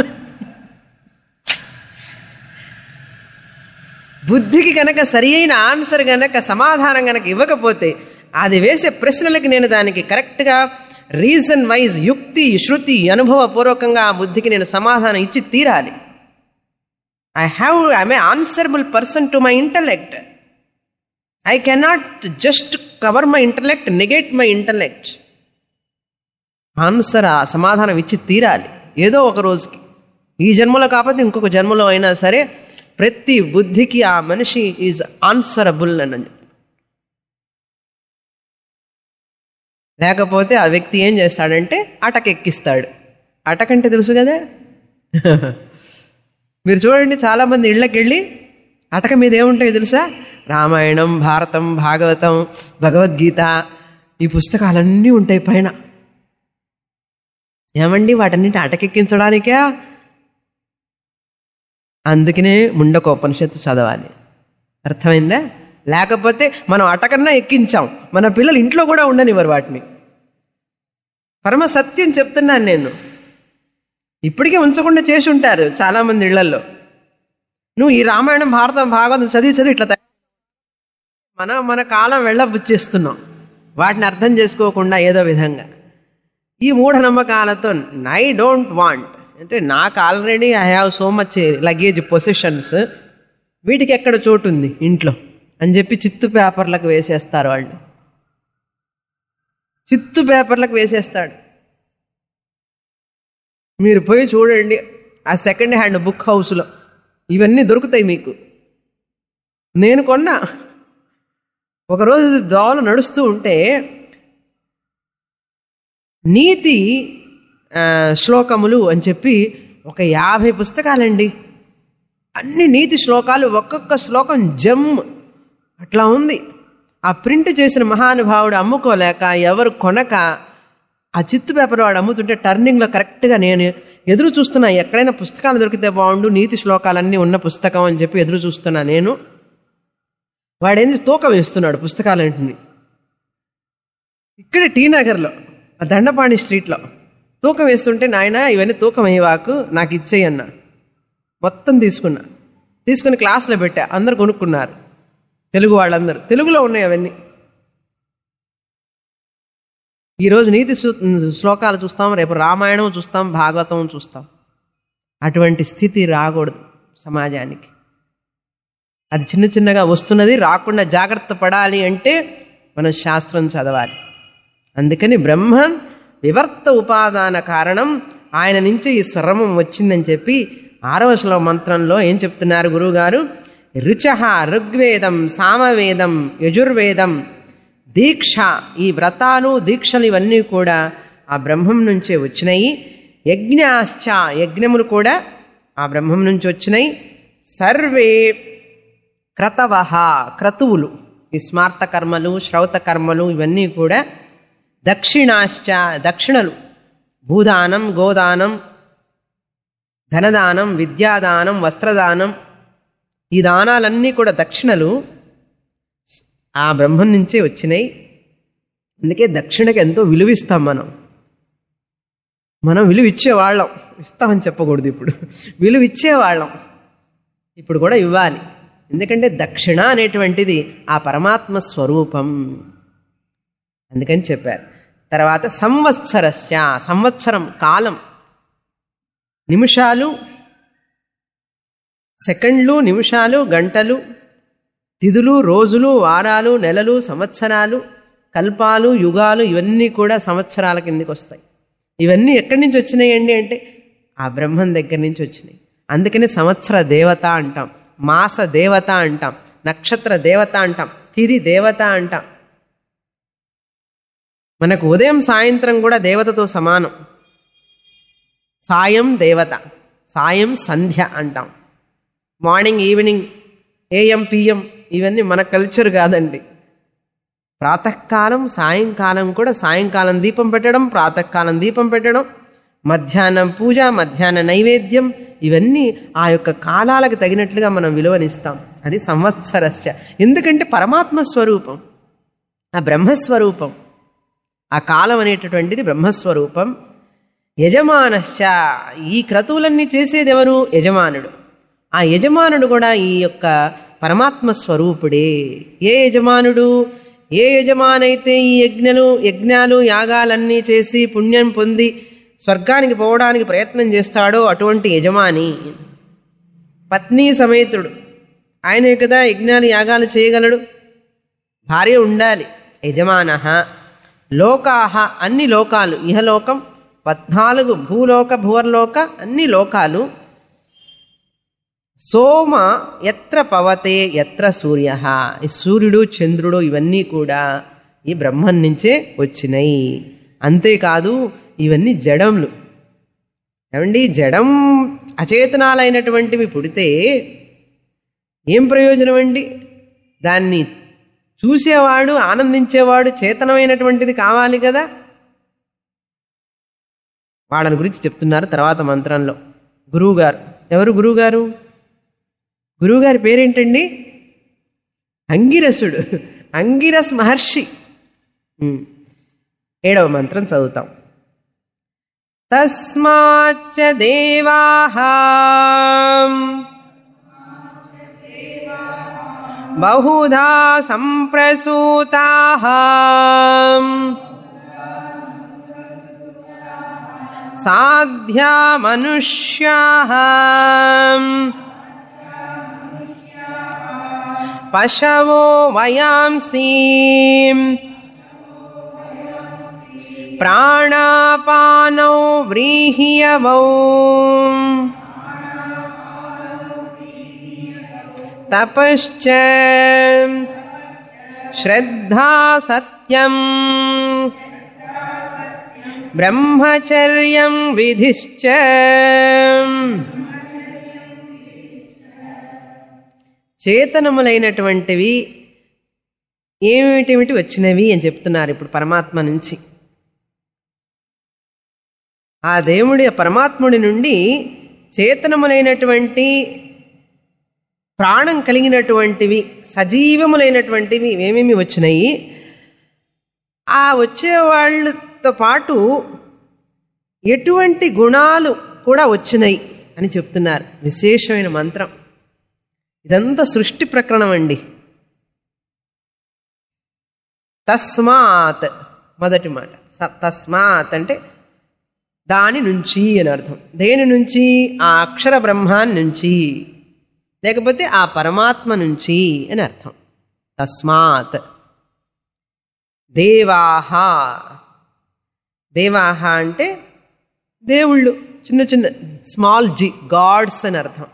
బుద్ధికి గనక సరి అయిన ఆన్సర్ గనక సమాధానం గనక ఇవ్వకపోతే అది వేసే ప్రశ్నలకి నేను దానికి కరెక్ట్గా రీజన్ వైజ్ యుక్తి శృతి అనుభవపూర్వకంగా ఆ బుద్ధికి నేను సమాధానం ఇచ్చి తీరాలి I have I'm a answerable person to my intellect I cannot just cover my intellect negate my intellect answer ఆ సమాధానం ఇచ్చి తీరాలి ఏదో ఒక రోజుకి ఈ జన్మలో కాకపోతే ఇంకొక జన్మలో అయినా సరే ప్రతి బుద్ధికి ఆ మనిషి ఈజ్ ఆన్సరబుల్ అని లేకపోతే ఆ వ్యక్తి ఏం చేస్తాడంటే అటకెక్కిస్తాడు అటకంటే తెలుసు కదా మీరు చూడండి చాలామంది ఇళ్ళకి వెళ్ళి అటక మీద ఏముంటాయి తెలుసా రామాయణం భారతం భాగవతం భగవద్గీత ఈ పుస్తకాలన్నీ ఉంటాయి పైన ఏమండి వాటన్నిటి అటకెక్కించడానికే అందుకనే ముండకోపనిషత్తు చదవాలి అర్థమైందా లేకపోతే మనం అటకన్నా ఎక్కించాం మన పిల్లలు ఇంట్లో కూడా ఉండనివ్వరు వాటిని పరమ సత్యం చెప్తున్నాను నేను ఇప్పటికీ ఉంచకుండా చేసి ఉంటారు చాలామంది ఇళ్లలో నువ్వు ఈ రామాయణం భారతం భాగవతం చదివి చదివి ఇట్లా తయారు మనం మన కాలం వెళ్ళబుచ్చేస్తున్నాం వాటిని అర్థం చేసుకోకుండా ఏదో విధంగా ఈ మూఢనమ్మకాలతో ఐ డోంట్ వాంట్ అంటే నాకు already I have so much luggage possessions వీటికి ఎక్కడ చోటు ఉంది ఇంట్లో అని చెప్పి చిత్తు పేపర్లకు వేసేస్తారు వాళ్ళు చిత్తు పేపర్లకు వేసేస్తాడు మీరు పోయి చూడండి ఆ సెకండ్ హ్యాండ్ బుక్ హౌస్లో ఇవన్నీ దొరుకుతాయి మీకు నేను కొన్నా ఒకరోజు దోవలు నడుస్తూ ఉంటే నీతి ఆ, శ్లోకములు అని చెప్పి ఒక యాభై పుస్తకాలండి అన్ని నీతి శ్లోకాలు ఒక్కొక్క శ్లోకం జమ్ అట్లా ఉంది ఆ ప్రింట్ చేసిన మహానుభావుడు అమ్ముకోలేక ఎవరు కొనక ఆ చిత్తు పేపర్ వాడు అమ్ముతుంటే టర్నింగ్లో కరెక్ట్గా నేను ఎదురు చూస్తున్నా ఎక్కడైనా పుస్తకాలు దొరికితే బాగుండు నీతి శ్లోకాలన్నీ ఉన్న పుస్తకం అని చెప్పి ఎదురు చూస్తున్నా నేను వాడేంది తూకం వేస్తున్నాడు పుస్తకాలన్నింటినీ ఇక్కడ టీ నగర్లో ఆ దండపాణి స్ట్రీట్లో తూకం వేస్తుంటే నాయన ఇవన్నీ తూకం అయ్యేవాకు నాకు ఇచ్చేయి అన్నా మొత్తం తీసుకున్నా తీసుకుని క్లాస్లో పెట్టా అందరు కొనుక్కున్నారు తెలుగు వాళ్ళందరూ తెలుగులో ఉన్నాయి అవన్నీ ఈరోజు నీతి శ్లో- శ్లోకాలు చూస్తాం రేపు రామాయణం చూస్తాం భాగవతం చూస్తాం అటువంటి స్థితి రాకూడదు సమాజానికి అది చిన్న చిన్నగా వస్తున్నది రాకుండా జాగ్రత్త పడాలి అంటే మనం శాస్త్రం చదవాలి అందుకని బ్రహ్మన్ వివర్త ఉపాదాన కారణం ఆయన నుంచి ఈ స్వరమం వచ్చిందని చెప్పి ఆరవ శ్లో మంత్రంలో ఏం చెప్తున్నారు గురువుగారు రుచ ఋగ్వేదం సామవేదం యజుర్వేదం దీక్ష ఈ వ్రతాలు దీక్షలు ఇవన్నీ కూడా ఆ బ్రహ్మం నుంచే వచ్చినాయి యజ్ఞాశ్చ యజ్ఞములు కూడా ఆ బ్రహ్మం నుంచి వచ్చినాయి సర్వే క్రతవ క్రతువులు ఈ స్మార్త కర్మలు శ్రౌత కర్మలు ఇవన్నీ కూడా దక్షిణాశ్చ దక్షిణలు భూదానం గోదానం ధనదానం విద్యాదానం వస్త్రదానం ఈ దానాలన్నీ కూడా దక్షిణలు ఆ బ్రహ్మం నుంచే వచ్చినాయి అందుకే దక్షిణకి ఎంతో విలువిస్తాం మనం మనం విలువ ఇచ్చేవాళ్ళం ఇస్తామని చెప్పకూడదు ఇప్పుడు విలువ ఇచ్చేవాళ్ళం ఇప్పుడు కూడా ఇవ్వాలి ఎందుకంటే దక్షిణ అనేటువంటిది ఆ పరమాత్మ స్వరూపం అందుకని చెప్పారు తర్వాత సంవత్సరస్య సంవత్సరం కాలం నిమిషాలు సెకండ్లు నిమిషాలు గంటలు తిథులు రోజులు వారాలు నెలలు సంవత్సరాలు కల్పాలు యుగాలు ఇవన్నీ కూడా సంవత్సరాల కిందకి వస్తాయి ఇవన్నీ ఎక్కడి నుంచి వచ్చినాయండి అంటే ఆ బ్రహ్మం దగ్గర నుంచి వచ్చినాయి అందుకని సంవత్సర దేవత అంటాం మాస దేవత అంటాం నక్షత్ర దేవత అంటాం తిది దేవత అంటాం మనకు ఉదయం సాయంత్రం కూడా దేవతతో సమానం సాయం దేవత సాయం సంధ్య అంటాం మార్నింగ్ ఈవినింగ్ ఏఎం పిఎం ఇవన్నీ మన కల్చర్ కాదండి ప్రాతకాలం సాయంకాలం కూడా సాయంకాలం దీపం పెట్టడం ప్రాతకాలం దీపం పెట్టడం మధ్యాహ్నం పూజ మధ్యాహ్న నైవేద్యం ఇవన్నీ ఆ యొక్క కాలాలకు తగినట్లుగా మనం విలువనిస్తాం అది సంవత్సరస్య ఎందుకంటే పరమాత్మ స్వరూపం ఆ బ్రహ్మస్వరూపం ఆ కాలం అనేటటువంటిది బ్రహ్మస్వరూపం యజమానశ్చ ఈ క్రతువులన్నీ చేసేది ఎవరు యజమానుడు ఆ యజమానుడు కూడా ఈ యొక్క పరమాత్మ స్వరూపుడే ఏ యజమానుడు ఏ యజమానైతే ఈ యజ్ఞలు యజ్ఞాలు యాగాలన్నీ చేసి పుణ్యం పొంది స్వర్గానికి పోవడానికి ప్రయత్నం చేస్తాడో అటువంటి యజమాని పత్ని సమేతుడు ఆయనే కదా యజ్ఞాలు యాగాలు చేయగలడు భార్య ఉండాలి యజమాన లోకాహ అన్ని లోకాలు ఇహలోకం పద్నాలుగు భూలోక భువర్లోక అన్ని లోకాలు సోమ ఎత్ర పవతే ఎత్ర సూర్య ఈ సూర్యుడు చంద్రుడు ఇవన్నీ కూడా ఈ బ్రహ్మం నుంచే వచ్చినాయి అంతేకాదు ఇవన్నీ జడములు ఏమండి జడం అచేతనాలైనటువంటివి పుడితే ఏం ప్రయోజనం అండి దాన్ని చూసేవాడు ఆనందించేవాడు చేతనమైనటువంటిది కావాలి కదా వాళ్ళని గురించి చెప్తున్నారు తర్వాత మంత్రంలో గురువుగారు ఎవరు గురువుగారు గురువుగారి పేరేంటండి అంగిరసుడు అంగిరస్ మహర్షి ఉమ్. ఏడవ మంత్రం చదువుతాం తస్మాచ్చ దేవాః బహుధా సంప్రసూతాః సాధ్యా మనుష్యాः పశవో వయాంసి ప్రాణాపానౌ వ్రీహ్యవౌ తపశ్చ శ్రద్ధా సత్యం బ్రహ్మచర్యం విధిశ్చ చేతనములైనటువంటివి ఏమిటేమిటి వచ్చినవి అని చెప్తున్నారు ఇప్పుడు పరమాత్మ నుంచి ఆ దేవుడి ఆ పరమాత్ముడి నుండి చేతనములైనటువంటి ప్రాణం కలిగినటువంటివి సజీవములైనటువంటివి ఏమేమి వచ్చినాయి ఆ వచ్చే వాళ్ళతో పాటు ఎటువంటి గుణాలు కూడా వచ్చినాయి అని చెప్తున్నారు విశేషమైన మంత్రం ఇదంతా సృష్టి ప్రకరణం అండి తస్మాత్ మొదటి మాట స- తస్మాత్ అంటే దాని నుంచి అని అర్థం దేని నుంచి ఆ అక్షర బ్రహ్మాన్ నుంచి లేకపోతే ఆ పరమాత్మ నుంచి అని అర్థం తస్మాత్ దేవాహ దేవాహ అంటే దేవుళ్ళు చిన్న చిన్న స్మాల్ జి గాడ్స్ అని అర్థం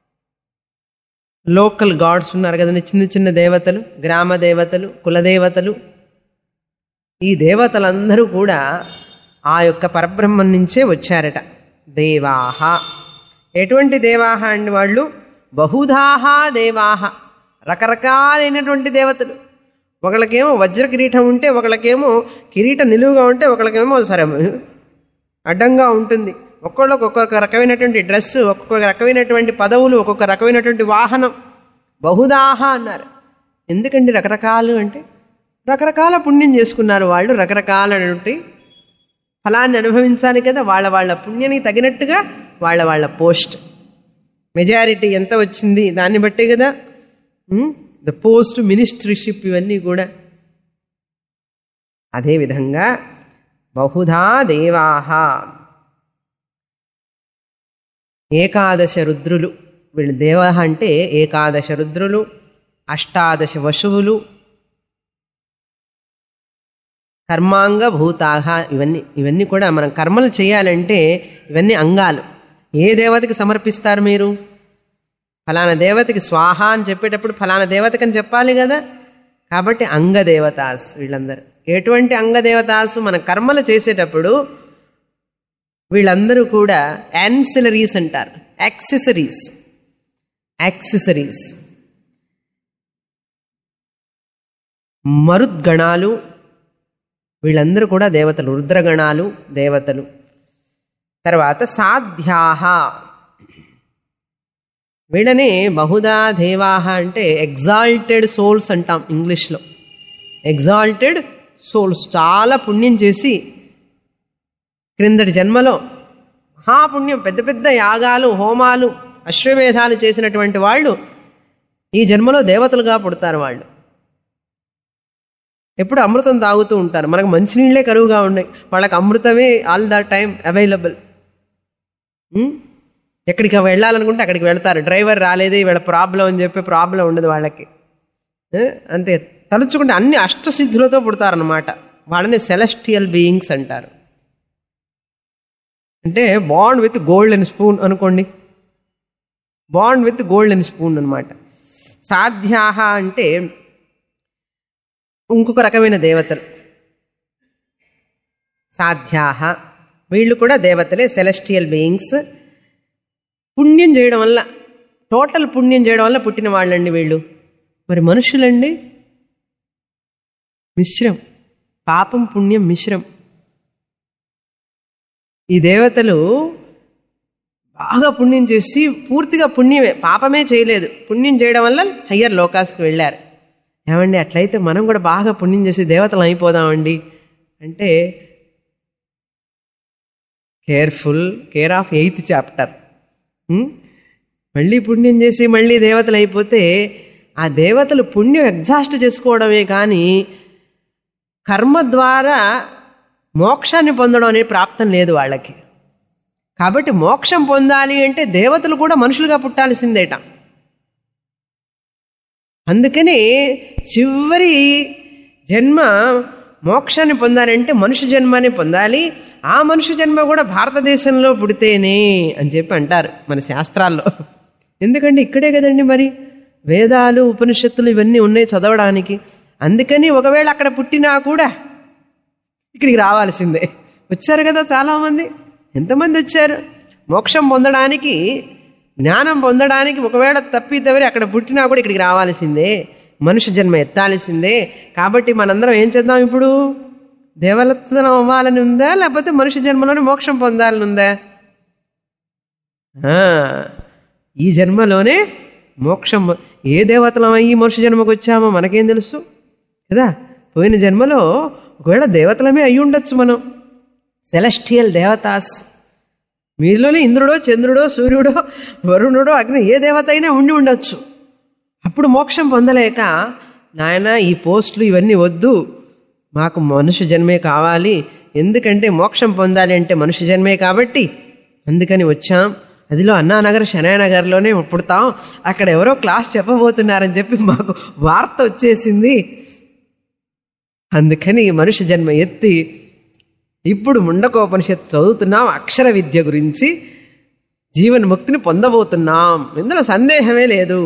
లోకల్ గాడ్స్ ఉన్నారు కదండి చిన్న చిన్న దేవతలు గ్రామ దేవతలు కులదేవతలు ఈ దేవతలందరూ కూడా ఆ యొక్క పరబ్రహ్మం నుంచే వచ్చారట దేవాహ ఎటువంటి దేవాహ అండి వాళ్ళు బహుధాహ దేవాహ రకరకాలైనటువంటి దేవతలు ఒకళ్ళకేమో వజ్ర కిరీటం ఉంటే ఒకళ్ళకేమో కిరీటం నిలువుగా ఉంటే ఒకళ్ళకేమో సరే అడ్డంగా ఉంటుంది ఒక్కొక్కళ్ళకి ఒక్కొక్క రకమైనటువంటి డ్రెస్సు ఒక్కొక్క రకమైనటువంటి పదవులు ఒక్కొక్క రకమైనటువంటి వాహనం బహుదాహ అన్నారు ఎందుకండి రకరకాలు అంటే రకరకాల పుణ్యం చేసుకున్నారు వాళ్ళు రకరకాలైనటువంటి ఫలాన్ని అనుభవించాలి కదా వాళ్ళ వాళ్ళ పుణ్యానికి తగినట్టుగా వాళ్ళ వాళ్ళ పోస్ట్ మెజారిటీ ఎంత వచ్చింది దాన్ని బట్టే కదా ద పోస్ట్ మినిస్ట్రీషిప్ ఇవన్నీ కూడా అదేవిధంగా బహుధా దేవాహ ఏకాదశ రుద్రులు వీళ్ళు దేవాహ అంటే ఏకాదశ రుద్రులు అష్టాదశ వశువులు కర్మాంగ భూతాహ ఇవన్నీ ఇవన్నీ కూడా మనం కర్మలు చేయాలంటే ఇవన్నీ అంగాలు ఏ దేవతకి సమర్పిస్తారు మీరు ఫలానా దేవతకి స్వాహ అని చెప్పేటప్పుడు ఫలానా దేవతకి అని చెప్పాలి కదా కాబట్టి అంగదేవతాస్ వీళ్ళందరూ ఎటువంటి అంగదేవతాస్ మన కర్మలు చేసేటప్పుడు వీళ్ళందరూ కూడా యాన్సిలరీస్ అంటారు యాక్సెసరీస్ యాక్సెసరీస్ మరుద్గణాలు వీళ్ళందరూ కూడా దేవతలు రుద్రగణాలు దేవతలు తర్వాత సాధ్యాహ వీళ్ళని బహుదా దేవాహ అంటే ఎగ్జాల్టెడ్ సోల్స్ అంటాం ఇంగ్లీష్లో ఎగ్జాల్టెడ్ సోల్స్ చాలా పుణ్యం చేసి క్రిందటి జన్మలో మహాపుణ్యం పెద్ద పెద్ద యాగాలు హోమాలు అశ్వమేధాలు చేసినటువంటి వాళ్ళు ఈ జన్మలో దేవతలుగా పుడతారు వాళ్ళు ఎప్పుడు అమృతం తాగుతూ ఉంటారు మనకు మంచినీళ్ళే కరువుగా ఉన్నాయి వాళ్ళకి అమృతమే ఆల్ ద టైం అవైలబుల్ ఎక్కడికి వెళ్ళాలనుకుంటే అక్కడికి వెళ్తారు డ్రైవర్ రాలేదు వీళ్ళ ప్రాబ్లం అని చెప్పి ప్రాబ్లం ఉండదు వాళ్ళకి ఏ? అంతే తలుచుకుంటే అన్ని అష్టసిద్ధులతో పుడతారనమాట వాళ్ళని సెలెస్టియల్ బీయింగ్స్ అంటారు అంటే బాండ్ విత్ గోల్డెన్ స్పూన్ అనుకోండి బాండ్ విత్ గోల్డెన్ స్పూన్ అనమాట సాధ్యాహ అంటే ఇంకొక రకమైన దేవతలు సాధ్యాహ వీళ్ళు కూడా దేవతలే సెలెస్టియల్ బీయింగ్స్ పుణ్యం చేయడం వల్ల టోటల్ పుణ్యం చేయడం వల్ల పుట్టిన వాళ్ళండి వీళ్ళు మరి మనుషులండి మిశ్రం పాపం పుణ్యం మిశ్రం ఈ దేవతలు బాగా పుణ్యం చేసి పూర్తిగా పుణ్యమే పాపమే చేయలేదు పుణ్యం చేయడం వల్ల హయ్యర్ లోకాస్కి వెళ్ళారు ఏమండి అట్లయితే మనం కూడా బాగా పుణ్యం చేసి దేవతలు అయిపోదామండి అంటే careful care of eighth chapter మళ్ళీ పుణ్యం చేసి మళ్ళీ దేవతలు అయిపోతే ఆ దేవతలు పుణ్యం ఎగ్జాస్ట్ చేసుకోవడమే కానీ కర్మ ద్వారా మోక్షాన్ని పొందడం అనే ప్రాప్తం లేదు వాళ్ళకి కాబట్టి మోక్షం పొందాలి అంటే దేవతలు కూడా మనుషులుగా పుట్టాల్సిందేట అందుకని చివరి జన్మ మోక్షాన్ని పొందాలంటే మనుషు జన్మని పొందాలి ఆ మనుషు జన్మ కూడా భారతదేశంలో పుడితేనే అని చెప్పి అంటారు మన శాస్త్రాల్లో ఎందుకంటే ఇక్కడే కదండి మరి వేదాలు ఉపనిషత్తులు ఇవన్నీ ఉన్నాయి చదవడానికి అందుకని ఒకవేళ అక్కడ పుట్టినా కూడా ఇక్కడికి రావాల్సిందే వచ్చారు కదా చాలామంది ఎంతమంది వచ్చారు మోక్షం పొందడానికి జ్ఞానం పొందడానికి ఒకవేళ తప్పి తవరి అక్కడ పుట్టినా కూడా ఇక్కడికి రావాల్సిందే మనుష్య జన్మ ఎత్తాల్సిందే కాబట్టి మనందరం ఏం చేద్దాం ఇప్పుడు దేవలత్నం అవ్వాలని ఉందా లేకపోతే మనుష్య జన్మలోనే మోక్షం పొందాలని ఉందా ఆ, ఈ జన్మలోనే మోక్షం ఏ దేవతలం అయ్యి మనుష్య జన్మకు వచ్చామో మనకేం తెలుసు కదా పోయిన జన్మలో ఒకవేళ దేవతలమే అయి ఉండొచ్చు మనం సెలస్టియల్ దేవతాస్ మీలోనే ఇంద్రుడో చంద్రుడో సూర్యుడో వరుణుడో అగ్ని ఏ దేవత అయినా ఉండి ఉండొచ్చు అప్పుడు మోక్షం పొందలేక నాయన ఈ పోస్టులు ఇవన్నీ వద్దు మాకు మనుష్య జన్మే కావాలి ఎందుకంటే మోక్షం పొందాలి అంటే మనుష్య జన్మే కాబట్టి అందుకని వచ్చాం అదిలో అన్నానగర్ శనానగర్లోనే పుడతాం అక్కడ ఎవరో క్లాస్ చెప్పబోతున్నారని చెప్పి మాకు వార్త వచ్చేసింది అందుకని ఈ మనుష్య జన్మ ఎత్తి ఇప్పుడు ముండకోపనిషత్తు చదువుతున్నాం అక్షర విద్య గురించి జీవన ముక్తిని పొందబోతున్నాం ఇందులో సందేహమే లేదు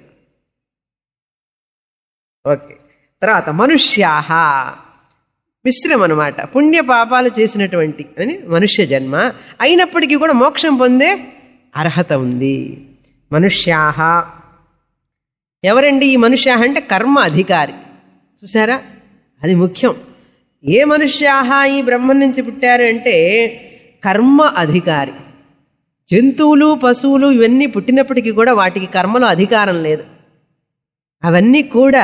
ఓకే తర్వాత మనుష్యాహ మిశ్రం అనమాట పుణ్య పాపాలు చేసినటువంటి అని మనుష్య జన్మ అయినప్పటికీ కూడా మోక్షం పొందే అర్హత ఉంది మనుష్యాహ ఎవరండి ఈ మనుష్యాహ అంటే కర్మ అధికారి చూసారా అది ముఖ్యం ఏ మనుష్యాహ ఈ బ్రహ్మం నుంచి పుట్టారు అంటే కర్మ అధికారి జంతువులు పశువులు ఇవన్నీ పుట్టినప్పటికీ కూడా వాటికి కర్మలో అధికారం లేదు అవన్నీ కూడా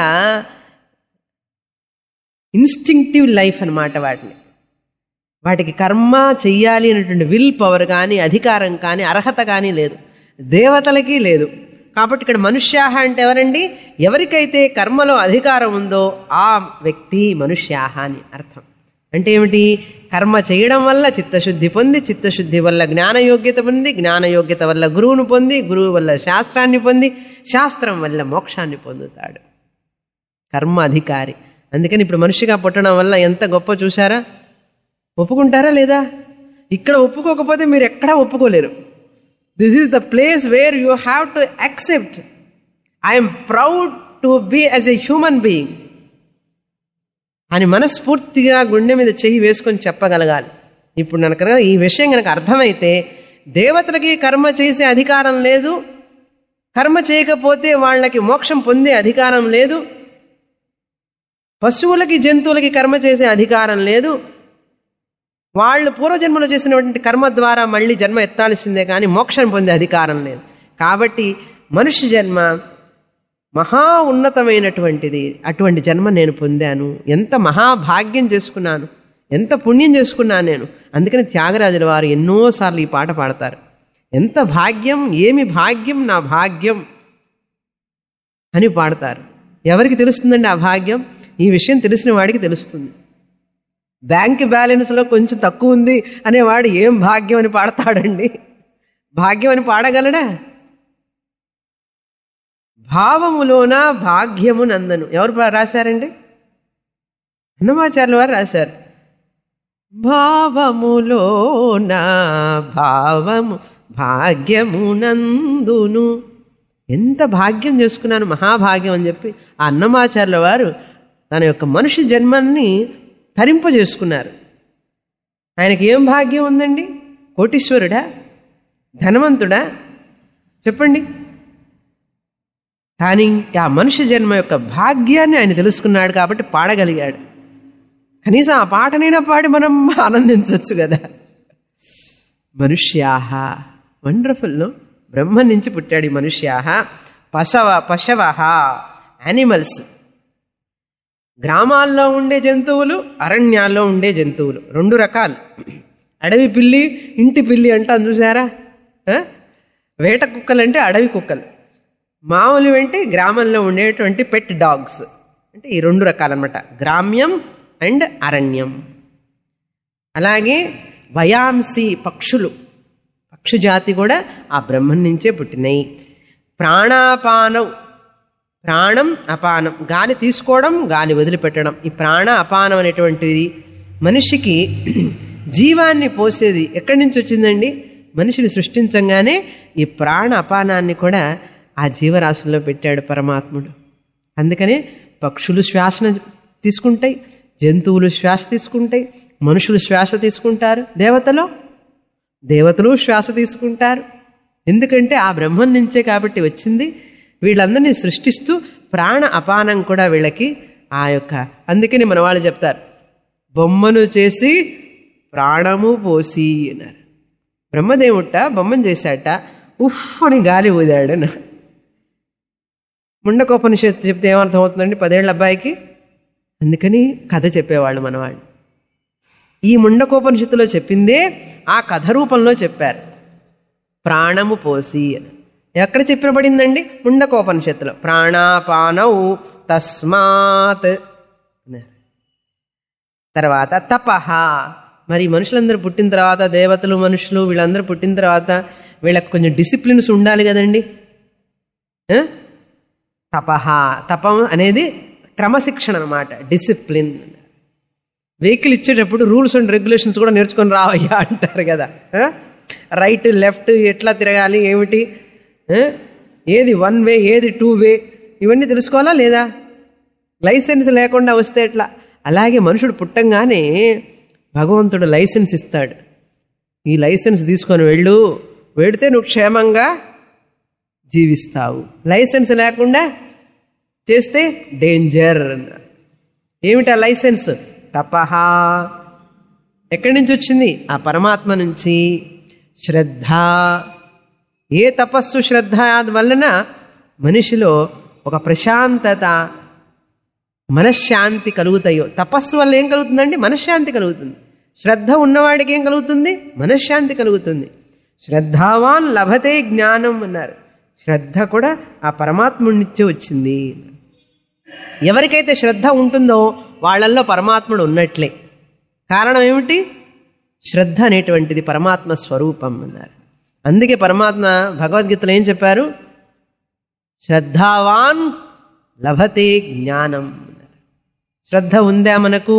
ఇన్స్టింక్టివ్ లైఫ్ అన్నమాట వాటిని వాటికి కర్మ చెయ్యాలి అనేటువంటి విల్ పవర్ కానీ అధికారం కానీ అర్హత కానీ లేదు దేవతలకి లేదు కాబట్టి ఇక్కడ మనుష్యాహ అంటే ఎవరండి ఎవరికైతే కర్మలో అధికారం ఉందో ఆ వ్యక్తి మనుష్యాహ అని అర్థం అంటే ఏమిటి కర్మ చేయడం వల్ల చిత్తశుద్ధి పొంది చిత్తశుద్ధి వల్ల జ్ఞానయోగ్యత పొంది జ్ఞానయోగ్యత వల్ల గురువును పొంది గురువు వల్ల శాస్త్రాన్ని పొంది శాస్త్రం వల్ల మోక్షాన్ని పొందుతాడు కర్మ అధికారి అందుకని ఇప్పుడు మనిషిగా పుట్టడం వల్ల ఎంత గొప్ప చూసారా ఒప్పుకుంటారా లేదా ఇక్కడ ఒప్పుకోకపోతే మీరు ఎక్కడా ఒప్పుకోలేరు this is the place where you have to accept I'm proud to be as a human being అని మనస్ఫూర్తిగా గుండె మీద చెయ్యి వేసుకొని చెప్పగలగాలి ఇప్పుడు నాకు కనుక ఈ విషయం కనుక అర్థమైతే దేవతలకి కర్మ చేసే అధికారం లేదు కర్మ చేయకపోతే వాళ్ళకి మోక్షం పొందే అధికారం లేదు పశువులకి జంతువులకి కర్మ చేసే అధికారం లేదు వాళ్ళు పూర్వజన్మలో చేసినటువంటి కర్మ ద్వారా మళ్ళీ జన్మ ఎత్తాల్సిందే కానీ మోక్షం పొందే అధికారం లేదు కాబట్టి మనుష్య జన్మ మహా ఉన్నతమైనటువంటిది అటువంటి జన్మ నేను పొందాను ఎంత మహాభాగ్యం చేసుకున్నాను ఎంత పుణ్యం చేసుకున్నాను నేను అందుకని త్యాగరాజుల వారు ఎన్నోసార్లు ఈ పాట పాడతారు ఎంత భాగ్యం ఏమి భాగ్యం నా భాగ్యం అని పాడతారు ఎవరికి తెలుస్తుందండి ఆ భాగ్యం ఈ విషయం తెలిసిన వాడికి తెలుస్తుంది బ్యాంక్ బ్యాలెన్స్లో కొంచెం తక్కువ ఉంది అనేవాడు ఏం భాగ్యం అని పాడతాడండి భాగ్యం అని పాడగలడా భావములోన భాగ్యము నందను ఎవరు పా- రాశారండి అన్నమాచార్యుల వారు రాశారు భావములోన భావము భాగ్యము నందును ఎంత భాగ్యం చేసుకున్నాను మహాభాగ్యం అని చెప్పి ఆ అన్నమాచార్యుల వారు తన యొక్క మనిషి జన్మని తరింపజేసుకున్నారు ఆయనకి ఏం భాగ్యం ఉందండి కోటీశ్వరుడా ధనవంతుడా చెప్పండి కానీ ఆ మనుష్య జన్మ యొక్క భాగ్యాన్ని ఆయన తెలుసుకున్నాడు కాబట్టి పాడగలిగాడు కనీసం ఆ పాటనైనా పాడి మనం ఆనందించవచ్చు కదా మనుష్యాహ వండర్ఫుల్ బ్రహ్మ నుంచి పుట్టాడు ఈ మనుష్యాహ పశవ పశవ యానిమల్స్ గ్రామాల్లో ఉండే జంతువులు అరణ్యాల్లో ఉండే జంతువులు రెండు రకాలు అడవి పిల్లి ఇంటి పిల్లి అంటాను చూసారా ఆ? వేట కుక్కలు అంటే అడవి కుక్కలు మామూలు అంటే గ్రామంలో ఉండేటువంటి పెట్ డాగ్స్ అంటే ఈ రెండు రకాలన్నమాట గ్రామ్యం అండ్ అరణ్యం అలాగే వయాంసి పక్షులు పక్షు జాతి కూడా ఆ బ్రహ్మం నుంచే పుట్టినాయి ప్రాణాపానం ప్రాణం అపానం గాలి తీసుకోవడం గాలి వదిలిపెట్టడం ఈ ప్రాణ అపానం అనేటువంటిది మనిషికి జీవాన్ని పోసేది ఎక్కడి నుంచి వచ్చిందండి మనిషిని సృష్టించంగానే ఈ ప్రాణ అపానాన్ని కూడా ఆ జీవరాశుల్లో పెట్టాడు పరమాత్ముడు అందుకనే పక్షులు శ్వాసను తీసుకుంటాయి జంతువులు శ్వాస తీసుకుంటాయి మనుషులు శ్వాస తీసుకుంటారు దేవతలో దేవతలు శ్వాస తీసుకుంటారు ఎందుకంటే ఆ బ్రహ్మం నుంచే కాబట్టి వచ్చింది వీళ్ళందరినీ సృష్టిస్తూ ప్రాణ అపానం కూడా వీళ్ళకి ఆ యొక్క అందుకని మన వాళ్ళు చెప్తారు బొమ్మను చేసి ప్రాణము పోసి అన్నారు బ్రహ్మదేవుట బొమ్మను చేశాట ఉఫ్ అని గాలి ఊదాడు అన్నారు. ముండకోపనిషత్తు చెప్తే ఏమర్థం అవుతుందండి పదేళ్ల అబ్బాయికి అందుకని కథ చెప్పేవాళ్ళు మనవాళ్ళు ఈ ముండకోపనిషత్తులో చెప్పిందే ఆ కథ రూపంలో చెప్పారు ప్రాణము పోసి అని ఎక్కడ చెప్పబడిందండి ముండకోపనిషత్తులో ప్రాణాపానౌ తస్మాత్ అన్నారు. తర్వాత తపహ మరి మనుషులందరూ పుట్టిన తర్వాత దేవతలు మనుషులు వీళ్ళందరూ పుట్టిన తర్వాత వీళ్ళకి కొంచెం డిసిప్లిన్స్ ఉండాలి కదండి ఆ? తపహ తపం అనేది క్రమశిక్షణ అనమాట డిసిప్లిన్ వెహికల్ ఇచ్చేటప్పుడు రూల్స్ అండ్ రెగ్యులేషన్స్ కూడా నేర్చుకొని రావయ్యా అంటారు కదా రైట్ లెఫ్ట్ ఎట్లా తిరగాలి ఏమిటి ఆ? ఏది వన్ వే ఏది టూ వే ఇవన్నీ తెలుసుకోవాలా లేదా లైసెన్స్ లేకుండా వస్తే ఎట్లా అలాగే మనుషుడు పుట్టంగానే భగవంతుడు లైసెన్స్ ఇస్తాడు ఈ లైసెన్స్ తీసుకొని వెళ్ళు వెడితే నువ్వు క్షేమంగా జీవిస్తావు లైసెన్స్ లేకుండా చేస్తే డేంజర్ అన్నారు ఏమిటి ఆ లైసెన్స్ తపహ ఎక్కడి నుంచి వచ్చింది ఆ పరమాత్మ నుంచి శ్రద్ధ ఏ తపస్సు శ్రద్ధ వలన మనిషిలో ఒక ప్రశాంతత మనశ్శాంతి కలుగుతాయో తపస్సు వల్ల ఏం కలుగుతుందండి మనశ్శాంతి కలుగుతుంది శ్రద్ధ ఉన్నవాడికి ఏం కలుగుతుంది మనశ్శాంతి కలుగుతుంది శ్రద్ధావాన్ లభతే జ్ఞానం అన్నారు శ్రద్ధ కూడా ఆ పరమాత్ముడి నుంచే వచ్చింది ఎవరికైతే శ్రద్ధ ఉంటుందో వాళ్ళల్లో పరమాత్ముడు ఉన్నట్లే కారణం ఏమిటి శ్రద్ధ అనేటువంటిది పరమాత్మ స్వరూపం అన్నారు అందుకే పరమాత్మ భగవద్గీతలో ఏం చెప్పారు శ్రద్ధావాన్ లభతే జ్ఞానం అన్నారు. శ్రద్ధ ఉందా మనకు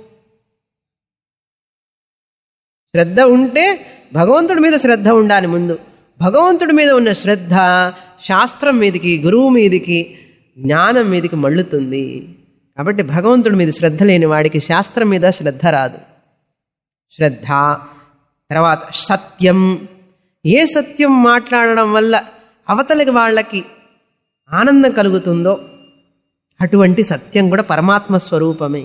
శ్రద్ధ ఉంటే భగవంతుడి మీద శ్రద్ధ ఉండాలి ముందు భగవంతుడి మీద ఉన్న శ్రద్ధ శాస్త్రం మీదకి గురువు మీదకి జ్ఞానం మీదకి మళ్ళుతుంది కాబట్టి భగవంతుడి మీద శ్రద్ధ లేని వాడికి శాస్త్రం మీద శ్రద్ధ రాదు శ్రద్ధ తర్వాత సత్యం ఏ సత్యం మాట్లాడడం వల్ల అవతలికి వాళ్ళకి ఆనందం కలుగుతుందో అటువంటి సత్యం కూడా పరమాత్మ స్వరూపమే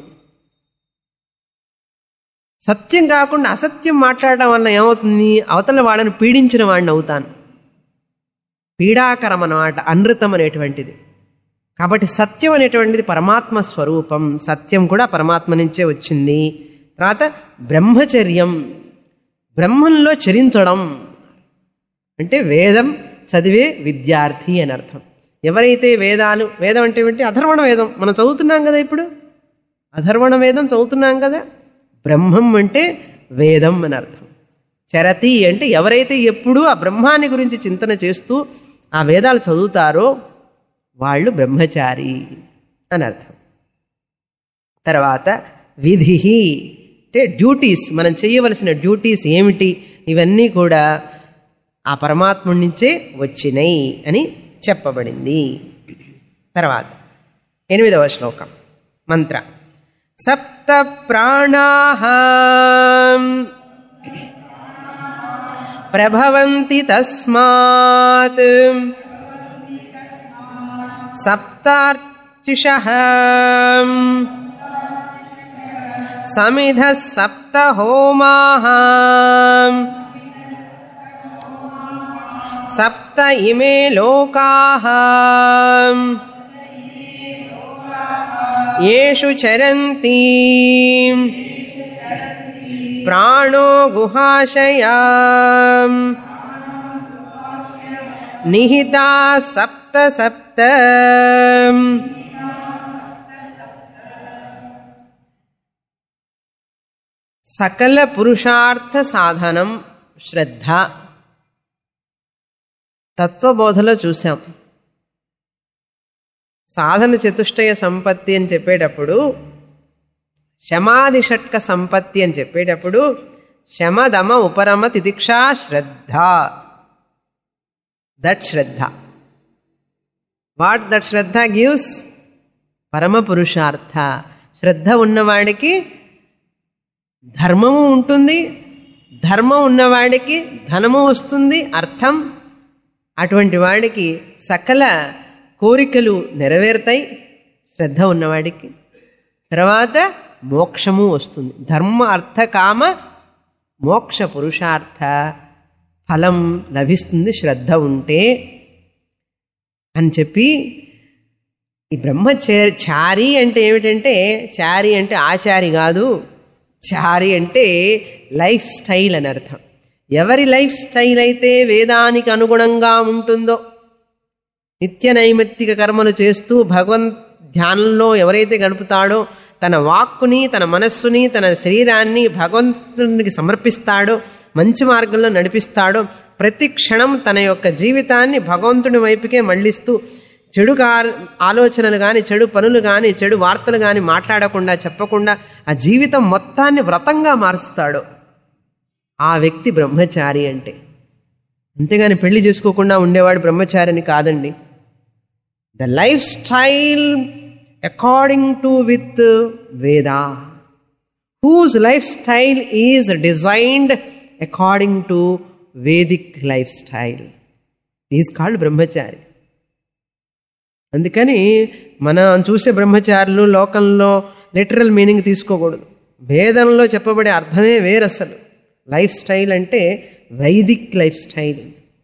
సత్యం కాకుండా అసత్యం మాట్లాడడం వల్ల ఏమవుతుంది అవతల వాళ్ళని పీడించిన వాడిని అవుతాను పీడాకరం అన్నమాట అనృతం అనేటువంటిది కాబట్టి సత్యం అనేటువంటిది పరమాత్మ స్వరూపం సత్యం కూడా పరమాత్మ నుంచే వచ్చింది తర్వాత బ్రహ్మచర్యం బ్రహ్మంలో చరించడం అంటే వేదం చదివే విద్యార్థి అని అర్థం ఎవరైతే వేదాలు వేదం అంటే ఏంటి అధర్వణ వేదం మనం చదువుతున్నాం కదా ఇప్పుడు అధర్వణ వేదం చదువుతున్నాం కదా బ్రహ్మం అంటే వేదం అని అర్థం చరతి అంటే ఎవరైతే ఎప్పుడూ ఆ బ్రహ్మాన్ని గురించి చింతన చేస్తూ ఆ వేదాలు చదువుతారో వాళ్ళు బ్రహ్మచారి అని అర్థం తర్వాత విధి అంటే డ్యూటీస్ మనం చేయవలసిన డ్యూటీస్ ఏమిటి ఇవన్నీ కూడా ఆ పరమాత్ముడి నుంచే వచ్చినాయి అని చెప్పబడింది తర్వాత ఎనిమిదవ శ్లోకం మంత్ర సప్త ప్రాణా ప్రభవంతి తస్మాత్ సప్తార్చిష సమిధ సప్త హోమా సప్త ఇమే లోకా ఏషు చరంతి ప్రాణో గుహాశయా నిహితా సప్త సప్త సకల పురుషార్థ సాధనం శ్రద్ధ తత్వబోధలో చూసాం సాధన చతుష్టయ సంపత్తి అని చెప్పేటప్పుడు శమాది షట్క సంపత్తి అని చెప్పేటప్పుడు శమదమ ఉపరమ తితిక్ష శ్రద్ధ దట్ శ్రద్ధ వాట్ దట్ శ్రద్ధ గివ్స్ పరమ పురుషార్థ శ్రద్ధ ఉన్నవాడికి ధర్మము ఉంటుంది ధర్మం ఉన్నవాడికి ధనము వస్తుంది అర్థం అటువంటి వాడికి సకల కోరికలు నెరవేరుతాయి శ్రద్ధ ఉన్నవాడికి తర్వాత మోక్షము వస్తుంది ధర్మ అర్థ కామ మోక్ష పురుషార్థ ఫలం లభిస్తుంది శ్రద్ధ ఉంటే అని చెప్పి ఈ బ్రహ్మచారి చారి అంటే ఏమిటంటే చారి అంటే ఆచారి కాదు చారి అంటే లైఫ్ స్టైల్ అని అర్థం ఎవరి లైఫ్ స్టైల్ అయితే వేదానికి అనుగుణంగా ఉంటుందో నిత్య నైమిత్తిక కర్మలు చేస్తూ భగవంత్ ధ్యానంలో ఎవరైతే గడుపుతాడో తన వాక్కుని తన మనస్సుని తన శరీరాన్ని భగవంతునికి సమర్పిస్తాడో మంచి మార్గంలో నడిపిస్తాడో ప్రతి క్షణం తన యొక్క జీవితాన్ని భగవంతుని వైపుకే మళ్ళిస్తూ చెడు కా ఆలోచనలు కానీ చెడు పనులు కానీ చెడు వార్తలు కానీ మాట్లాడకుండా చెప్పకుండా ఆ జీవితం మొత్తాన్ని వ్రతంగా మారుస్తాడు ఆ వ్యక్తి బ్రహ్మచారి అంటే అంతేగాని పెళ్లి చేసుకోకుండా ఉండేవాడు బ్రహ్మచారిని కాదండి the life style according to with Veda whose life style is designed according to Vedic life style is called brahmachari అందుకని మనం చూసే బ్రహ్మచారులు లోకంలో లిటరల్ మీనింగ్ తీసుకోకూడదు వేదంలో చెప్పబడే అర్థమే వేరు అసలు లైఫ్ స్టైల్ అంటే vaidik life style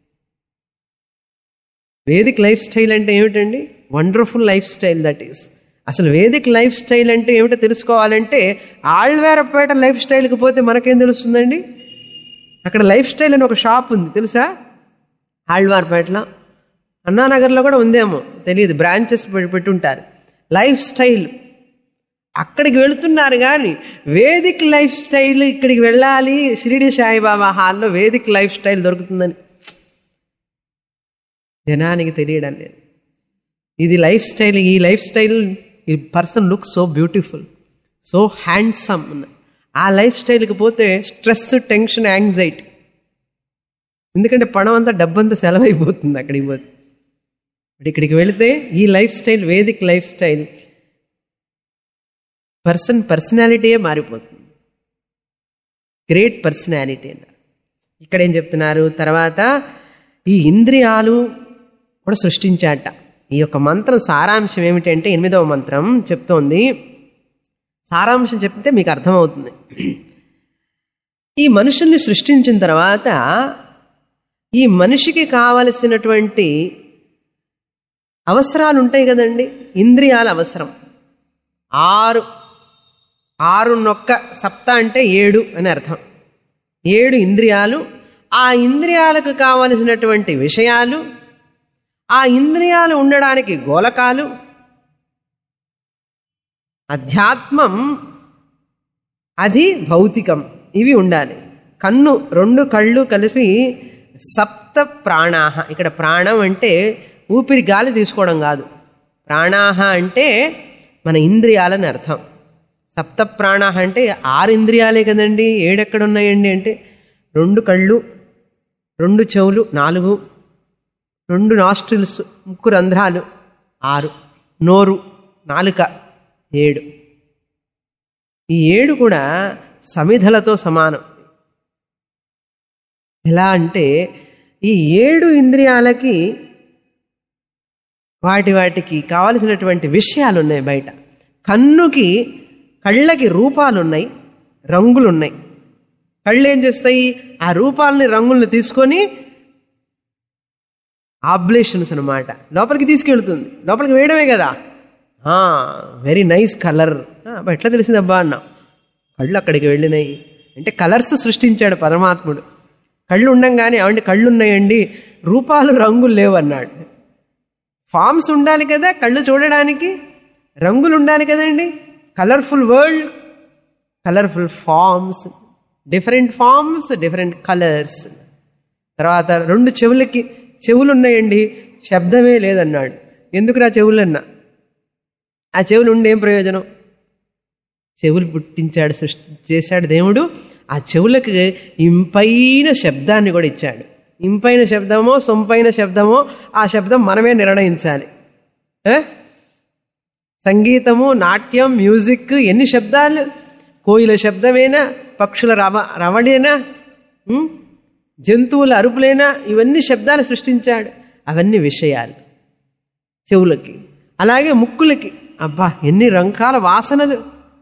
Vedic life style అంటే ఏమిటండి wonderful life style that is అసలు వేదిక్ లైఫ్ స్టైల్ అంటే ఏమిటో తెలుసుకోవాలంటే ఆళ్వేరపేట లైఫ్ స్టైల్కి పోతే మనకేం తెలుస్తుందండి అక్కడ లైఫ్ స్టైల్ అని ఒక షాప్ ఉంది తెలుసా ఆళ్వార్పేటలో అన్నానగర్లో కూడా ఉందేమో తెలియదు బ్రాంచెస్ పెట్టుంటారు లైఫ్ స్టైల్ అక్కడికి వెళుతున్నారు కానీ వేదిక్ లైఫ్ స్టైల్ ఇక్కడికి వెళ్ళాలి షిరిడి సాయిబాబా హాల్లో వేదిక్ లైఫ్ స్టైల్ దొరుకుతుందని జనానికి తెలియడం లేదు ఇది లైఫ్ స్టైల్ ఈ లైఫ్ స్టైల్ ఈ person look so beautiful so handsome ఆ లైఫ్ స్టైల్కి పోతే స్ట్రెస్ టెన్షన్ యాంగ్జైటీ ఎందుకంటే పణం అంతా డబ్బంతా సెలవైపోతుంది అక్కడికి పోతే బట్ ఇక్కడికి వెళితే ఈ life style Vedic life style person పర్సనాలిటీయే మారిపోతుంది గ్రేట్ పర్సనాలిటీ అన్నారు ఇక్కడ ఏం చెప్తున్నారు తర్వాత ఈ ఇంద్రియాలు కూడా సృష్టించాట ఈ యొక్క మంత్రం సారాంశం ఏమిటంటే ఎనిమిదవ మంత్రం చెప్తోంది సారాంశం చెప్తే మీకు అర్థమవుతుంది ఈ మనుషుల్ని సృష్టించిన తర్వాత ఈ మనిషికి కావలసినటువంటి అవసరాలు ఉంటాయి కదండి ఇంద్రియాల అవసరం ఆరు ఆరు నొక్క సప్త అంటే ఏడు అని అర్థం ఏడు ఇంద్రియాలు ఆ ఇంద్రియాలకు కావలసినటువంటి విషయాలు ఆ ఇంద్రియాలు ఉండడానికి గోలకాలు అధ్యాత్మం అది భౌతికం ఇవి ఉండాలి కన్ను రెండు కళ్ళు కలిపి సప్త ప్రాణాహ ఇక్కడ ప్రాణం అంటే ఊపిరి గాలి తీసుకోవడం కాదు ప్రాణాహ అంటే మన ఇంద్రియాలని అర్థం సప్త ప్రాణాహ అంటే ఆరు ఇంద్రియాలే కదండి ఏడెక్కడ ఉన్నాయండి అంటే రెండు కళ్ళు రెండు చెవులు నాలుగు రెండు నాస్ట్రిల్స్ ముక్కు రంధ్రాలు ఆరు నోరు నాలుక ఏడు ఈ ఏడు కూడా సమిధలతో సమానం ఎలా అంటే ఈ ఏడు ఇంద్రియాలకి వాటి వాటికి కావలసినటువంటి విషయాలు ఉన్నాయి బయట కన్నుకి కళ్ళకి రూపాలు ఉన్నాయి రంగులు ఉన్నాయి కళ్ళు ఏం చేస్తాయి ఆ రూపాలని రంగుల్ని తీసుకొని ఆబ్లేషన్స్ అనమాట లోపలికి తీసుకెళ్తుంది లోపలికి వేయడమే కదా వెరీ నైస్ కలర్ ఎట్లా తెలిసిందబ్బా అన్నా కళ్ళు అక్కడికి వెళ్ళినాయి అంటే కలర్స్ సృష్టించాడు పరమాత్ముడు కళ్ళు ఉండంగానే అవండి కళ్ళు ఉన్నాయండి రూపాలు రంగులు లేవు అన్నాడు ఫామ్స్ ఉండాలి కదా కళ్ళు చూడడానికి రంగులు ఉండాలి కదండి colourful world colourful forms different forms different colours తర్వాత రెండు చెవులకి చెవులు ఉన్నాయండి శబ్దమే లేదన్నాడు ఎందుకురా చెవులన్నా ఆ చెవులు ఉండి ఏం ప్రయోజనం చెవులు పుట్టించాడు సృష్టి చేశాడు దేవుడు ఆ చెవులకు ఇంపైన శబ్దాన్ని కూడా ఇచ్చాడు ఇంపైన శబ్దమో సొంపైన శబ్దమో ఆ శబ్దం మనమే నిర్ణయించాలి ఏ? సంగీతము నాట్యం మ్యూజిక్ ఎన్ని శబ్దాలు కోయిల శబ్దమేనా పక్షుల రవ రవడేనా ఉం? జంతువుల అరుపులేనా ఇవన్నీ శబ్దాలు సృష్టించాడు అవన్నీ విషయాలు చెవులకి అలాగే ముక్కులకి అబ్బా ఎన్ని రకాల వాసనలు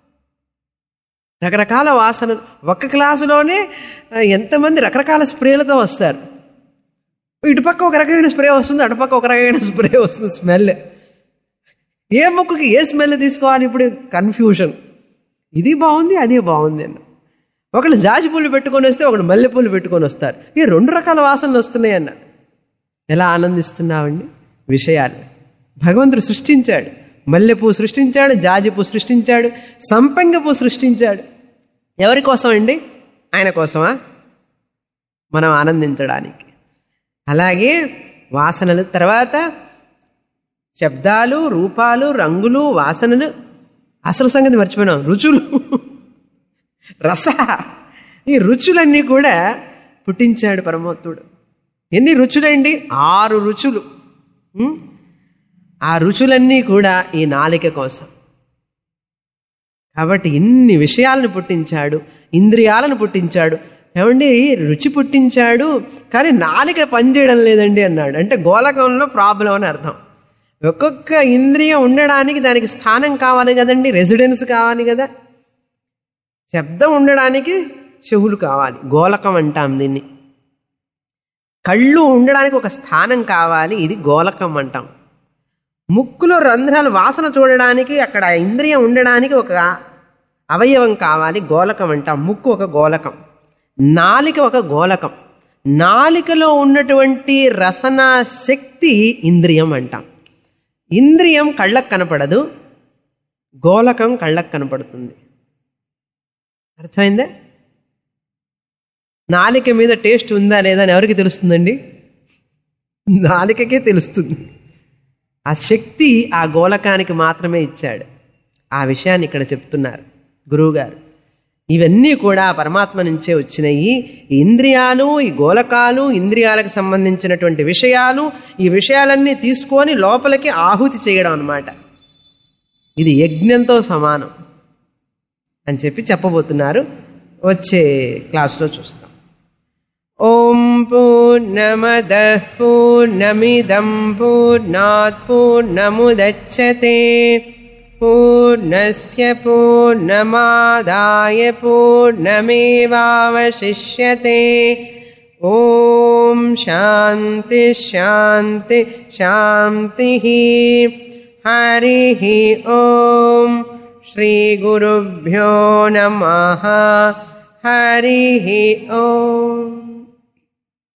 రకరకాల వాసనలు ఒక్క క్లాసులోనే ఆ, ఎంతమంది రకరకాల స్ప్రేలతో వస్తారు ఇటుపక్క ఒక రకమైన స్ప్రే వస్తుంది అటుపక్క ఒక రకమైన స్ప్రే వస్తుంది స్మెల్ ఏ మొక్కకి ఏ స్మెల్ తీసుకోవాలి ఇప్పుడు కన్ఫ్యూషన్ ఇది బాగుంది అది బాగుంది అన్న ఒకళ్ళు జాజి పూలు పెట్టుకొని వస్తే ఒకళ్ళు మల్లెపూలు పెట్టుకొని వస్తారు ఈ రెండు రకాల వాసనలు వస్తున్నాయి అన్న ఎలా ఆనందిస్తున్నావండి విషయాలు భగవంతుడు సృష్టించాడు మల్లెపూ సృష్టించాడు జాజి పువ్వు సృష్టించాడు సంపంగ పువ్వు సృష్టించాడు ఎవరి కోసం అండి ఆయన కోసమా మనం ఆనందించడానికి అలాగే వాసనలు తర్వాత శబ్దాలు రూపాలు రంగులు వాసనలు అసలు సంగతి మర్చిపోయినాం రుచులు రస ఈ రుచులన్నీ కూడా పుట్టించాడు పరమోత్తుడు ఎన్ని రుచులండి ఆరు రుచులు ఉం? ఆ రుచులన్నీ కూడా ఈ నాలిక కోసం కాబట్టి ఇన్ని విషయాలను పుట్టించాడు ఇంద్రియాలను పుట్టించాడు ఏమండి రుచి పుట్టించాడు కానీ నాలిక పనిచేయడం లేదండి అన్నాడు అంటే గోలకంలో ప్రాబ్లం అని అర్థం ఒక్కొక్క ఇంద్రియం ఉండడానికి దానికి స్థానం కావాలి కదండి రెసిడెన్స్ కావాలి కదా శబ్దం ఉండడానికి చెవులు కావాలి గోలకం అంటాం దీన్ని కళ్ళు ఉండడానికి ఒక స్థానం కావాలి ఇది గోలకం అంటాం ముక్కులో రంధ్రాలు వాసన చూడడానికి అక్కడ ఇంద్రియం ఉండడానికి ఒక అవయవం కావాలి గోలకం అంటాం ముక్కు ఒక గోలకం నాలిక ఒక గోలకం నాలికలో ఉన్నటువంటి రసన శక్తి ఇంద్రియం అంటాం ఇంద్రియం కళ్ళకు కనపడదు గోలకం కళ్ళకు కనపడుతుంది అర్థమైందా నాలిక మీద టేస్ట్ ఉందా లేదా అని ఎవరికి తెలుస్తుందండి నాలికకే తెలుస్తుంది ఆ శక్తి ఆ గోలకానికి మాత్రమే ఇచ్చాడు ఆ విషయాన్ని ఇక్కడ చెప్తున్నారు గురువుగారు ఇవన్నీ కూడా పరమాత్మ నుంచే వచ్చినాయి ఈ ఇంద్రియాలు ఈ గోలకాలు ఇంద్రియాలకు సంబంధించినటువంటి విషయాలు ఈ విషయాలన్నీ తీసుకొని లోపలికి ఆహుతి చేయడం అన్నమాట ఇది యజ్ఞంతో సమానం అని చెప్పి చెప్పబోతున్నారు వచ్చే క్లాస్లో చూస్తాం ఓం పూర్ణమద పూర్ణమిదం పూర్ణాత్ పూర్ణముదచ్చతే పూర్ణస్య పూర్ణమాదాయ పూర్ణమేవావశిష్యతే ఓం శాంతి శాంతి శాంతి హరి ఓం శ్రీగురుభ్యో నమ హరి ఓం